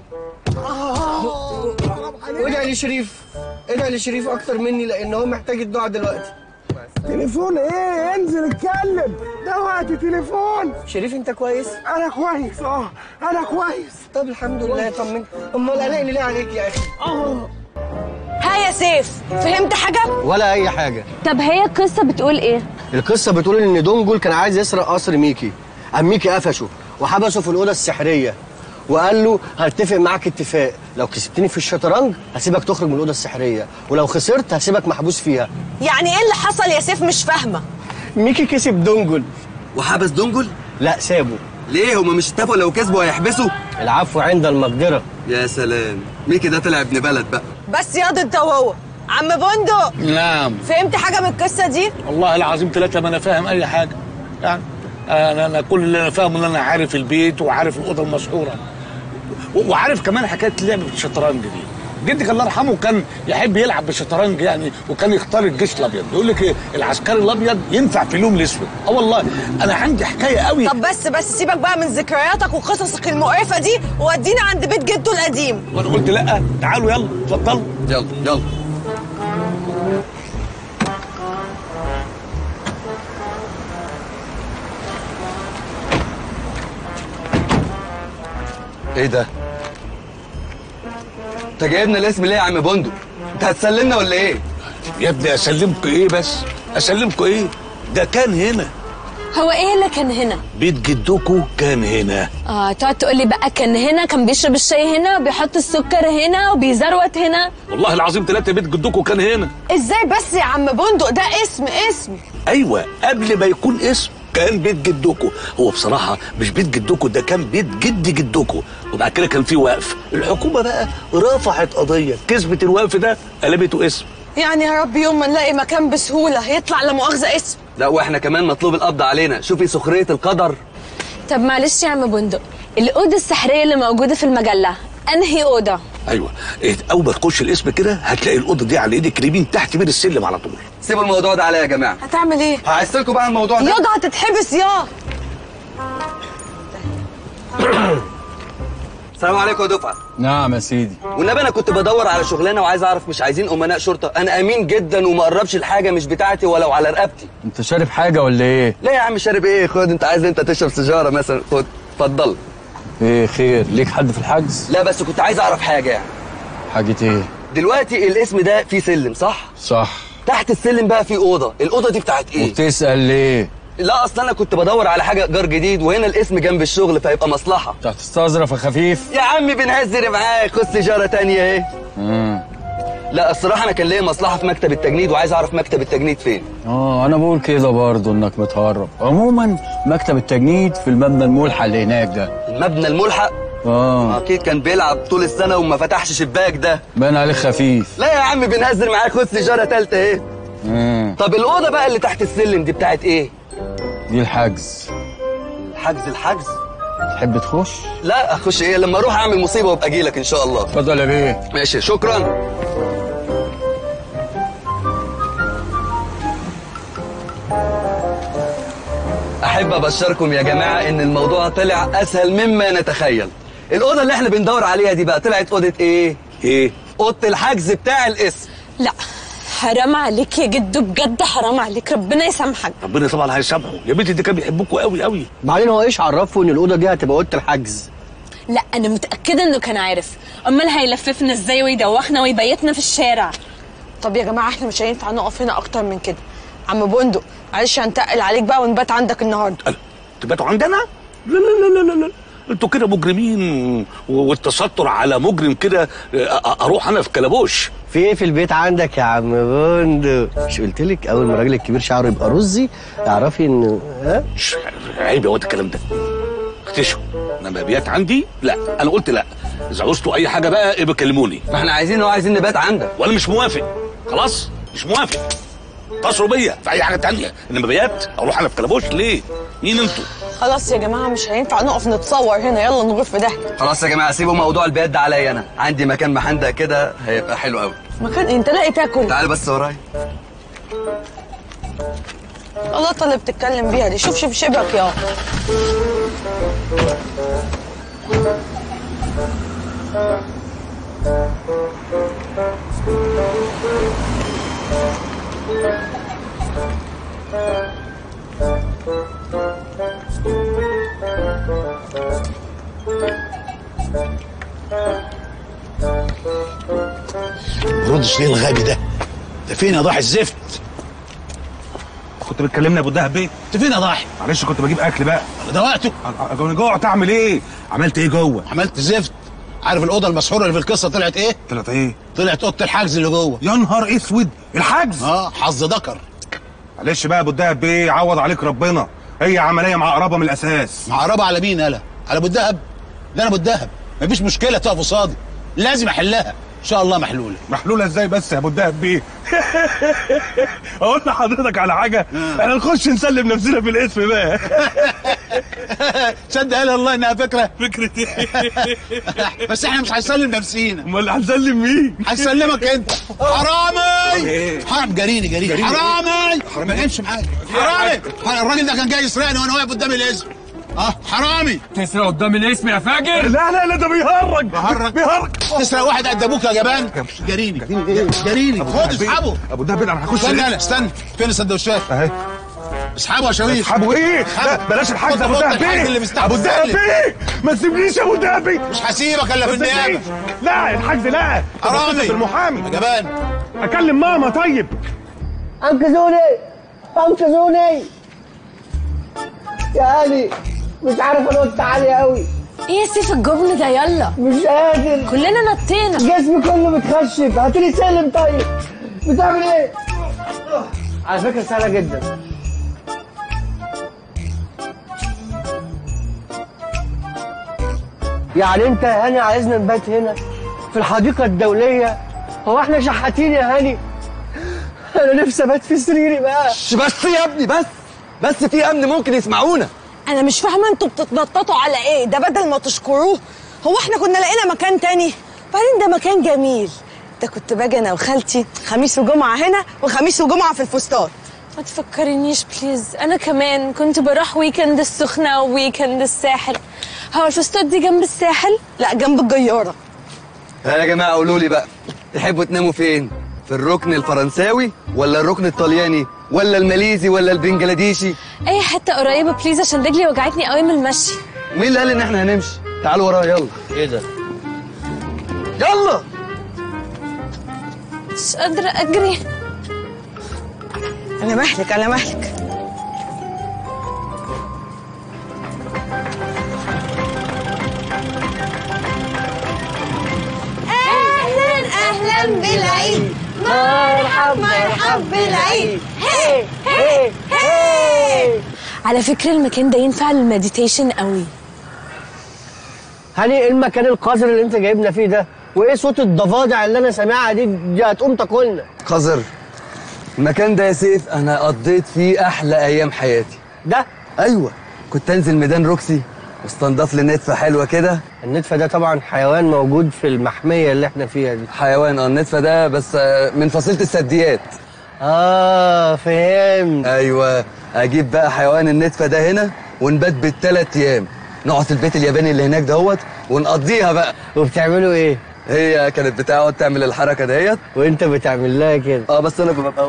وادعي لشريف ادعي لشريف اكتر مني لان هو محتاج الدعاء دلوقتي تليفون ايه انزل اتكلم ده وقت تليفون شريف انت كويس انا كويس اه انا كويس طب الحمد لله طمنت امال قلقني ليه عليك يا اخي اه ها يا سيف فهمت حاجه ولا اي حاجه طب هي القصه بتقول ايه القصه بتقول ان دونجل كان عايز يسرق قصر ميكي قام ميكي قفشه وحبسه في الاوضه السحريه وقال له هتفق معاك اتفاق لو كسبتني في الشطرنج هسيبك تخرج من الاوضه السحريه ولو خسرت هسيبك محبوس فيها يعني ايه اللي حصل يا سيف مش فاهمه ميكي كسب دونجل وحبس دونجل لا سابه ليه هما مش اتفقوا لو كسبوا هيحبسوا العفو عند المقدره يا سلام ميكي ده طلع ابن بلد بقى بس ياض انت وهو عم بندق نعم فهمت حاجه من القصه دي والله العظيم ثلاثة ما انا فاهم اي حاجه يعني انا انا كل اللي انا فاهمه ان انا عارف البيت وعارف الاوضه المسحوره و- وعارف كمان حكايه لعبه الشطرنج دي جدك الله يرحمه كان يحب يلعب بالشطرنج يعني وكان يختار الجيش الابيض يقول لك ايه العسكري الابيض ينفع في اليوم الاسود اه والله انا عندي حكايه قوي طب بس بس سيبك بقى من ذكرياتك وقصصك المقرفه دي وودينا عند بيت جده القديم وانا قلت لا تعالوا يلا اتفضلوا يلا يلا ايه ده؟ انت جايبنا الاسم ليه يا عم بندق؟ انت هتسلمنا ولا ايه؟ يا ابني اسلمكم ايه بس اسلمكم ايه ده كان هنا هو ايه اللي كان هنا بيت جدكو كان هنا اه تقعد تقول لي بقى كان هنا كان بيشرب الشاي هنا وبيحط السكر هنا وبيزروت هنا والله العظيم ثلاثة بيت جدكو كان هنا ازاي بس يا عم بندق ده اسم اسم ايوه قبل ما يكون اسم كان بيت جدكو هو بصراحة مش بيت جدكو ده كان بيت جد جدكو وبعد كده كان في وقف الحكومة بقى رفعت قضية كسبت الوقف ده قلبته اسم يعني يا رب يوم ما نلاقي مكان بسهوله يطلع لا مؤاخذه اسم لا واحنا كمان مطلوب القبض علينا شوفي سخريه القدر طب معلش يا عم بندق الأوضة السحرية اللي موجودة في المجلة أنهي أوضة؟ ايوه إيه، اول ما تخش الاسم كده هتلاقي الاوضه دي على ايدك اليمين تحت بير السلم على طول سيبوا الموضوع ده عليا يا جماعه هتعمل ايه هعيش لكم بقى الموضوع ده ياض هتتحبس يا السلام عليكم يا دفعه نعم يا سيدي والنبي انا كنت بدور على شغلانه وعايز اعرف مش عايزين امناء شرطه انا امين جدا وما اقربش الحاجه مش بتاعتي ولو على رقبتي انت شارب حاجه ولا ايه لا يا عم شارب ايه خد انت عايز انت تشرب سيجاره مثلا خد اتفضل ايه خير ليك حد في الحجز لا بس كنت عايز اعرف حاجه يعني حاجه ايه دلوقتي الاسم ده فيه سلم صح صح تحت السلم بقى فيه اوضه الاوضه دي بتاعت ايه وتسال ليه لا اصل انا كنت بدور على حاجه ايجار جديد وهنا الاسم جنب الشغل فيبقى مصلحه انت هتستظرف يا خفيف يا عم بنهزر معاك خد سيجاره تانية اهي امم لا الصراحه انا كان ليا مصلحه في مكتب التجنيد وعايز اعرف مكتب التجنيد فين اه انا بقول كده برضه انك متهرب عموما مكتب التجنيد في المبنى الملحق اللي هناك ده المبنى الملحق اه اكيد كان بيلعب طول السنه وما فتحش شباك ده باين عليك خفيف لا يا عم بنهزر معاك خد سيجاره تالتة اهي امم طب الاوضه بقى اللي تحت السلم دي بتاعت ايه دي الحجز حجز الحجز تحب تخش لا اخش ايه لما اروح اعمل مصيبه وابقى اجي لك ان شاء الله اتفضل يا بيه ماشي شكرا احب ابشركم يا جماعه ان الموضوع طلع اسهل مما نتخيل الاوضه اللي احنا بندور عليها دي بقى طلعت اوضه ايه ايه اوضه الحجز بتاع الاسم لا حرام عليك يا جدو بجد حرام عليك ربنا يسامحك ربنا طبعا هيسامحه يا بنتي دي كان بيحبكوا قوي قوي بعدين هو ايش عرفه ان الاوضه دي هتبقى اوضه الحجز لا انا متاكده انه كان عارف امال هيلففنا ازاي ويدوخنا ويبيتنا في الشارع طب يا جماعه احنا مش هينفع نقف هنا اكتر من كده عم بندق معلش هنتقل عليك بقى ونبات عندك النهارده تباتوا عندنا لا لا لا لا لا انتوا كده مجرمين و- والتستر على مجرم كده أ- أ- اروح انا في كلبوش في ايه في البيت عندك يا عم بندق مش قلت لك اول ما الراجل الكبير شعره يبقى رزي اعرفي ان ها مش عيب يا واد الكلام ده اكتشفوا انما بيات عندي لا انا قلت لا اذا عوزتوا اي حاجه بقى ابقى كلموني ما احنا عايزين هو عايزين نبات عندك وانا مش موافق خلاص مش موافق اتصلوا بيا في اي حاجه تانية انما بيات اروح انا في كلبوش ليه مين انتوا خلاص يا جماعه مش هينفع نقف نتصور هنا يلا نغير في داهيه خلاص يا جماعه سيبوا موضوع البيات ده عليا انا عندي مكان محندق كده هيبقى حلو قوي مكان انت لاقي تاكل تعال بس ورايا اللقطه اللي بتتكلم بيها دي شوف شوف شبك يا ردش ليه الغبي ده ده فين يا ضاحي الزفت كنت بتكلمني يا ابو الدهب بيه انت فين يا ضاحي معلش كنت بجيب اكل بقى ده وقته انا جوعت اعمل ايه عملت ايه جوه عملت زفت عارف الاوضه المسحوره اللي في القصه طلعت ايه طلعت ايه طلعت اوضه الحجز اللي جوه يا نهار اسود الحجز اه حظ ذكر معلش بقى يا ابو الدهب بيه عوض عليك ربنا هي عمليه معقربه من الاساس معقربه على مين يالا على ابو الدهب ده انا ابو الدهب مفيش مشكله تقف قصادي لازم احلها ان شاء الله محلوله محلوله ازاي بس يا ابو الدهب بيه اقول لحضرتك على حاجه احنا نخش نسلم نفسنا في الاسم بقى تصدق قال الله انها فكره فكره ايه بس احنا مش هنسلم نفسينا امال هنسلم مين هنسلمك انت حرامي إيه؟ حرام جريني جريني جريني. حرامي ما امشي معايا حرامي الراجل ده كان جاي يسرقني وانا واقف قدام الاسم اه حرامي تسرق قدام الاسم يا فاجر لا لا لا ده بيهرج بيهرج بيهرج تسرق واحد قد ابوك يا جبان جريني جريني خد اسحبه ابو الدهب بيه انا هخش استنى انا استنى فين السندوتشات اهي اسحبه يا شويف اسحبوا ايه لا بلاش الحجز يا ابو الدهب بيه ابو الدهب بيه ما تسيبنيش يا ابو الدهب بيه مش هسيبك الا في ما تسيبنيش. النيابه لا الحجز لا حرامي. في المحامي يا جبان اكلم ماما طيب انقذوني انقذوني يا هاني مش عارف انط عالي قوي ايه يا سيف الجبن ده يلا مش قادر كلنا نطينا جسمي كله متخشب هاتلي سلم طيب بتعمل ايه؟ على فكرة سهلة جدا يعني انت يا هاني عايزنا نبات هنا في الحديقة الدولية هو احنا شحاتين يا هاني انا نفسي ابات في سريري بقى بس يا ابني بس بس في امن ممكن يسمعونا انا مش فاهمه انتوا بتتنططوا على ايه ده بدل ما تشكروه هو احنا كنا لقينا مكان تاني بعدين ده مكان جميل ده كنت باجي انا وخالتي خميس وجمعه هنا وخميس وجمعه في الفستان ما تفكرنيش بليز انا كمان كنت بروح ويكند السخنه وويكند الساحل هو الفستاد دي جنب الساحل لا جنب الجياره ها يا جماعه قولوا لي بقى تحبوا تناموا فين في الركن الفرنساوي ولا الركن الطلياني ولا الماليزي ولا البنجلاديشي اي حته قريبه بليز عشان رجلي وجعتني قوي من المشي مين اللي قال ان احنا هنمشي تعالوا ورايا يلا ايه ده يلا مش قادره اجري انا مهلك انا مهلك اهلا اهلا بالعيد مرحب مرحب بالعيد هي هي هي على فكره المكان ده ينفع للمديتيشن قوي هاني ايه المكان القذر اللي انت جايبنا فيه ده؟ وايه صوت الضفادع اللي انا سامعها دي دي هتقوم تاكلنا قذر المكان ده يا سيف انا قضيت فيه احلى ايام حياتي ده ايوه كنت انزل ميدان روكسي واستنضف لي نتفه حلوه كده النتفه ده طبعا حيوان موجود في المحميه اللي احنا فيها دي حيوان اه النتفه ده بس آه، من فصيله الثدييات اه فهمت ايوه اجيب بقى حيوان النتفه ده هنا ونبات بالثلاث ايام نقعد في البيت الياباني اللي هناك دهوت ونقضيها بقى وبتعملوا ايه هي كانت بتقعد تعمل الحركه دهيت وانت بتعمل لها كده اه بس انا ببقى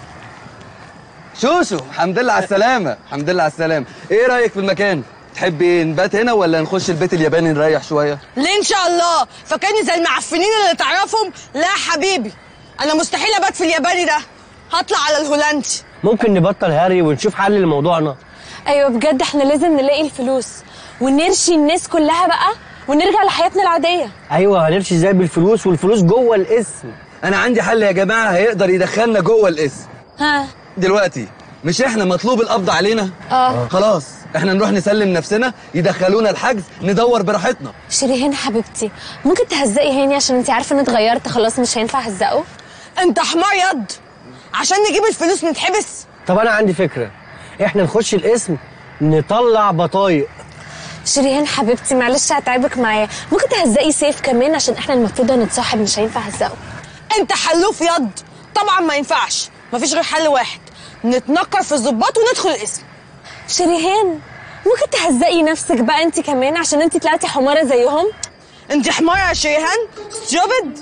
شوشو الحمد لله على السلامه الحمد لله على السلامه ايه رايك في المكان تحبي نبات هنا ولا نخش البيت الياباني نريح شويه ليه ان شاء الله فاكرني زي المعفنين اللي تعرفهم لا يا حبيبي انا مستحيل ابات في الياباني ده هطلع على الهولندي ممكن نبطل هري ونشوف حل لموضوعنا ايوه بجد احنا لازم نلاقي الفلوس ونرشي الناس كلها بقى ونرجع لحياتنا العاديه ايوه هنمشي ازاي بالفلوس والفلوس جوه الاسم انا عندي حل يا جماعه هيقدر يدخلنا جوه الاسم ها دلوقتي مش احنا مطلوب القبض علينا اه خلاص احنا نروح نسلم نفسنا يدخلونا الحجز ندور براحتنا شيرين حبيبتي ممكن تهزقي هاني عشان انت عارفه اني اتغيرت خلاص مش هينفع اهزقه انت حمار يض عشان نجيب الفلوس نتحبس طب انا عندي فكره احنا نخش الاسم نطلع بطايق شيرين حبيبتي معلش هتعبك معايا ممكن تهزقي سيف كمان عشان احنا المفروض هنتصاحب مش هينفع اهزقه انت حلوف يض طبعا ما ينفعش مفيش غير حل واحد نتنكر في الظباط وندخل الاسم شيرين ممكن تهزقي نفسك بقى انت كمان عشان انت طلعتي حماره زيهم انت حماره يا شيهان ستوبد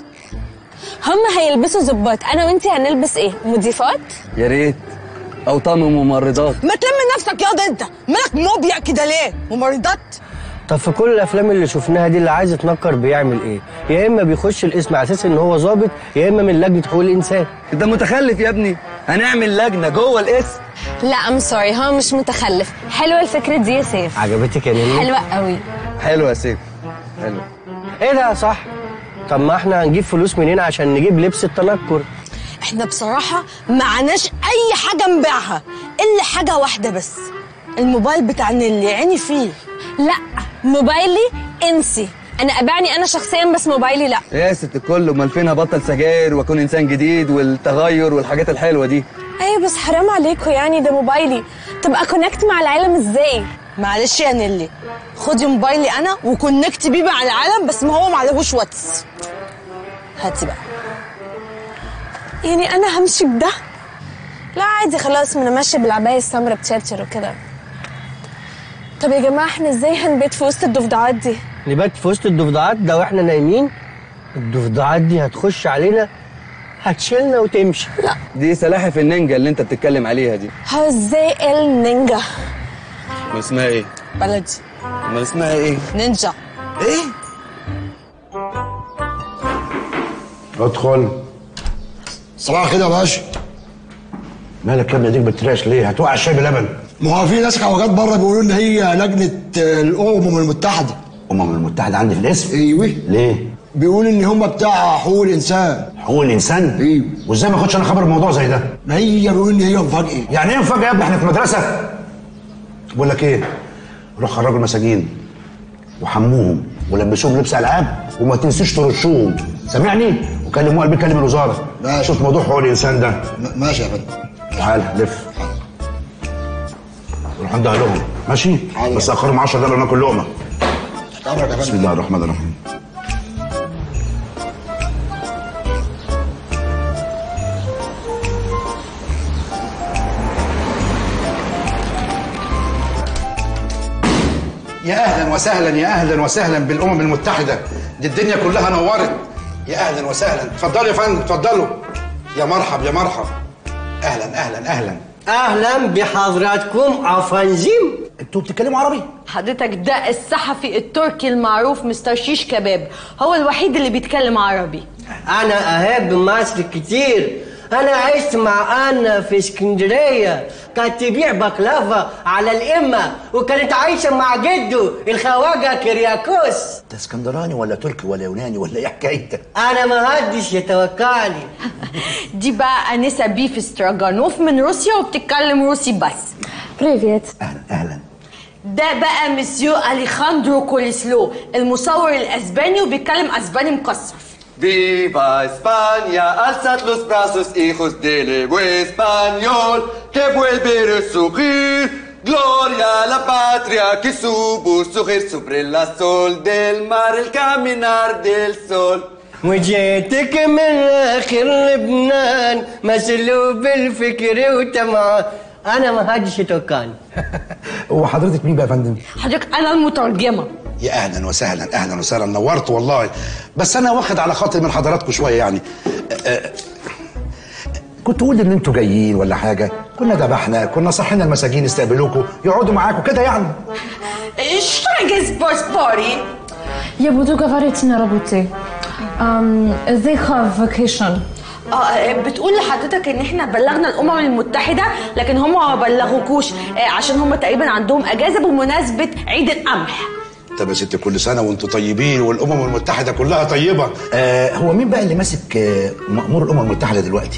هم هيلبسوا ظباط انا وانت هنلبس ايه مضيفات يا ريت او طقم ممرضات ما تلم نفسك ياض انت مالك موبيا كده ليه ممرضات طب في كل الافلام اللي شفناها دي اللي عايز يتنكر بيعمل ايه يا اما بيخش الاسم على اساس ان هو ظابط يا اما من لجنه حقوق الانسان انت متخلف يا ابني هنعمل لجنه جوه الاسم لا ام سوري هو مش متخلف حلوه الفكره دي يا سيف عجبتك يا نيلي حلوه قوي حلو يا سيف حلو ايه ده صح طب ما احنا هنجيب فلوس منين عشان نجيب لبس التنكر احنا بصراحة معناش أي حاجة نبيعها إلا حاجة واحدة بس الموبايل بتاع نيلي عيني فيه لا موبايلي انسي انا ابعني انا شخصيا بس موبايلي لا يا ست الكل امال فين هبطل سجاير واكون انسان جديد والتغير والحاجات الحلوه دي ايوه بس حرام عليكم يعني ده موبايلي تبقى كونكت مع العالم ازاي معلش يا نيلي خدي موبايلي أنا وكونكت بيه مع العالم بس ما هو معلهوش واتس هاتي بقى يعني انا همشي بده لا عادي خلاص ما انا ماشيه بالعبايه السمراء بتشرشر وكده طب يا جماعه احنا ازاي هنبيت في وسط الضفدعات دي نبات في وسط الضفدعات ده واحنا نايمين الضفدعات دي هتخش علينا هتشيلنا وتمشي لا دي سلاحف النينجا اللي انت بتتكلم عليها دي هو ازاي النينجا امال اسمها ايه بلدي امال اسمها ايه نينجا ايه ادخل صباح كده يا باشا مالك يا ابني ايديك بترعش ليه؟ هتوقع الشاي بلبن ما هو في ناس حواجات بره بيقولوا ان هي لجنه آه، الامم المتحده الامم المتحده عندي في الاسم ايوه ليه بيقول ان هم بتاع حقوق الانسان حقوق الانسان ايوه وازاي ما اخدش انا خبر الموضوع زي ده ما هي بيقولوا ان هي مفاجاه يعني ايه مفاجاه يا ابني احنا في مدرسه بقول لك ايه روح خرجوا المساجين وحموهم ولبسوهم لبس العاب وما تنسوش ترشوهم سامعني وكلموا قلبي كلم الوزاره ماشي. شوف موضوع حقوق الانسان ده ماشي يا فندم تعال لف روح عند اهلهم ماشي بس اخرهم 10 دقايق ناكل لقمه امرك يا بسم فندم الله الرحمن الرحيم يا اهلا وسهلا يا اهلا وسهلا بالامم المتحده دي الدنيا كلها نورت يا اهلا وسهلا اتفضلوا يا فندم اتفضلوا يا مرحب يا مرحب اهلا اهلا اهلا اهلا بحضراتكم افنزيم انتوا بتتكلموا عربي حضرتك ده الصحفي التركي المعروف مستر شيش كباب هو الوحيد اللي بيتكلم عربي انا احب مصر كتير انا عشت مع انا في اسكندريه كانت تبيع بقلافه على الامه وكانت عايشه مع جده الخواجه كرياكوس انت اسكندراني ولا تركي ولا يوناني ولا ايه حكايتك انا ما حدش يتوقعني دي بقى انسه بيف استراجانوف من روسيا وبتتكلم روسي بس بريفيت اهلا ده بقى مسيو اليخاندرو كوليسلو المصور الاسباني وبيتكلم اسباني مكسر Viva España, alzad los brazos, hijos del Evo español, que vuelve a resurgir. Gloria a la patria que supo surgir sobre la sol del mar, el caminar del sol. وجيتك من اخر لبنان مسلوب الفكر وتمام انا ما حدش يتوقعني هو حضرتك مين بقى يا فندم حضرتك انا المترجمه يا اهلا وسهلا اهلا وسهلا نورت والله بس انا واخد على خاطر من حضراتكم شويه يعني أه، أه، كنت تقول ان انتوا جايين ولا حاجه كنا ذبحنا كنا صحينا المساجين يستقبلوكوا يقعدوا معاكم كده يعني Что есть боспори? Я буду говорить на работе. Um, they have vacation. اه بتقول لحضرتك ان احنا بلغنا الامم المتحده لكن هم ما بلغوكوش آه، عشان هم تقريبا عندهم اجازه بمناسبه عيد القمح طب يا ست كل سنه وانتوا طيبين والامم المتحده كلها طيبه آه هو مين بقى اللي ماسك آه مأمور الامم المتحده دلوقتي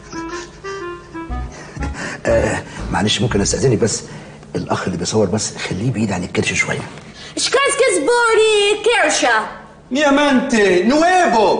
آه معلش ممكن استاذنك بس الاخ اللي بيصور بس خليه بعيد عن الكرش شويه شكاسكس بوري كيرشا Niamante, nuevo.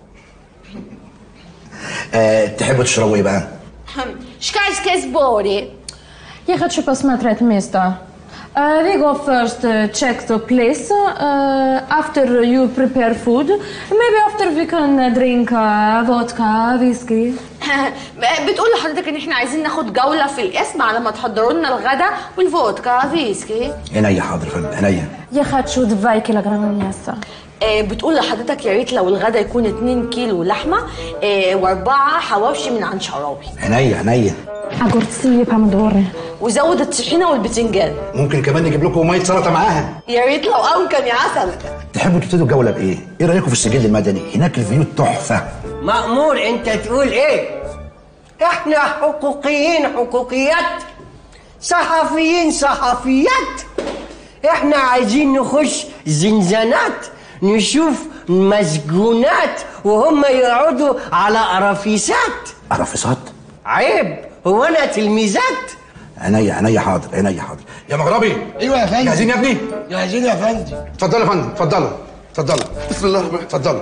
آه تحبوا تشربوا ايه بقى شكاسكس بوري Я хочу посмотреть место. Uh, we go first uh, check the place. Uh, after you prepare food, maybe after we can uh, drink uh, vodka, whiskey. بتقول لحضرتك ان احنا عايزين ناخد جوله في القسم على ما تحضروا لنا الغدا والفودكا فيسكي عينيا حاضر يا فندم عينيا Я хочу 2 килограмма мяса. آه، بتقول لحضرتك يا ريت لو الغدا يكون 2 كيلو لحمه آه، واربعه حواوشي من عند شراوي عينيا عينيا Огурцы, помидоры. وزود الطحينه والبتنجان ممكن كمان نجيب لكم ميه سلطه معاها يا ريت لو امكن يا عسل تحبوا تبتدوا الجوله بايه ايه رايكم في السجل المدني هناك الفيو تحفه مأمور انت تقول ايه احنا حقوقيين حقوقيات صحفيين صحفيات احنا عايزين نخش زنزانات نشوف مسجونات وهم يقعدوا على قرافيسات قرافيسات عيب هو انا تلميذات عينيا عينيا حاضر عينيا حاضر يا مغربي ايوه يا فندم جاهزين يا ابني جاهزين يا فندم اتفضلوا يا فندم اتفضلوا اتفضلوا بسم الله الرحمن اتفضلوا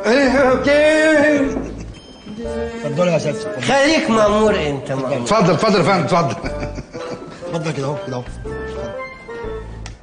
اتفضلوا يا سيدي خليك مأمور انت مأمور اتفضل اتفضل يا فندم اتفضل اتفضل كده اهو كده اهو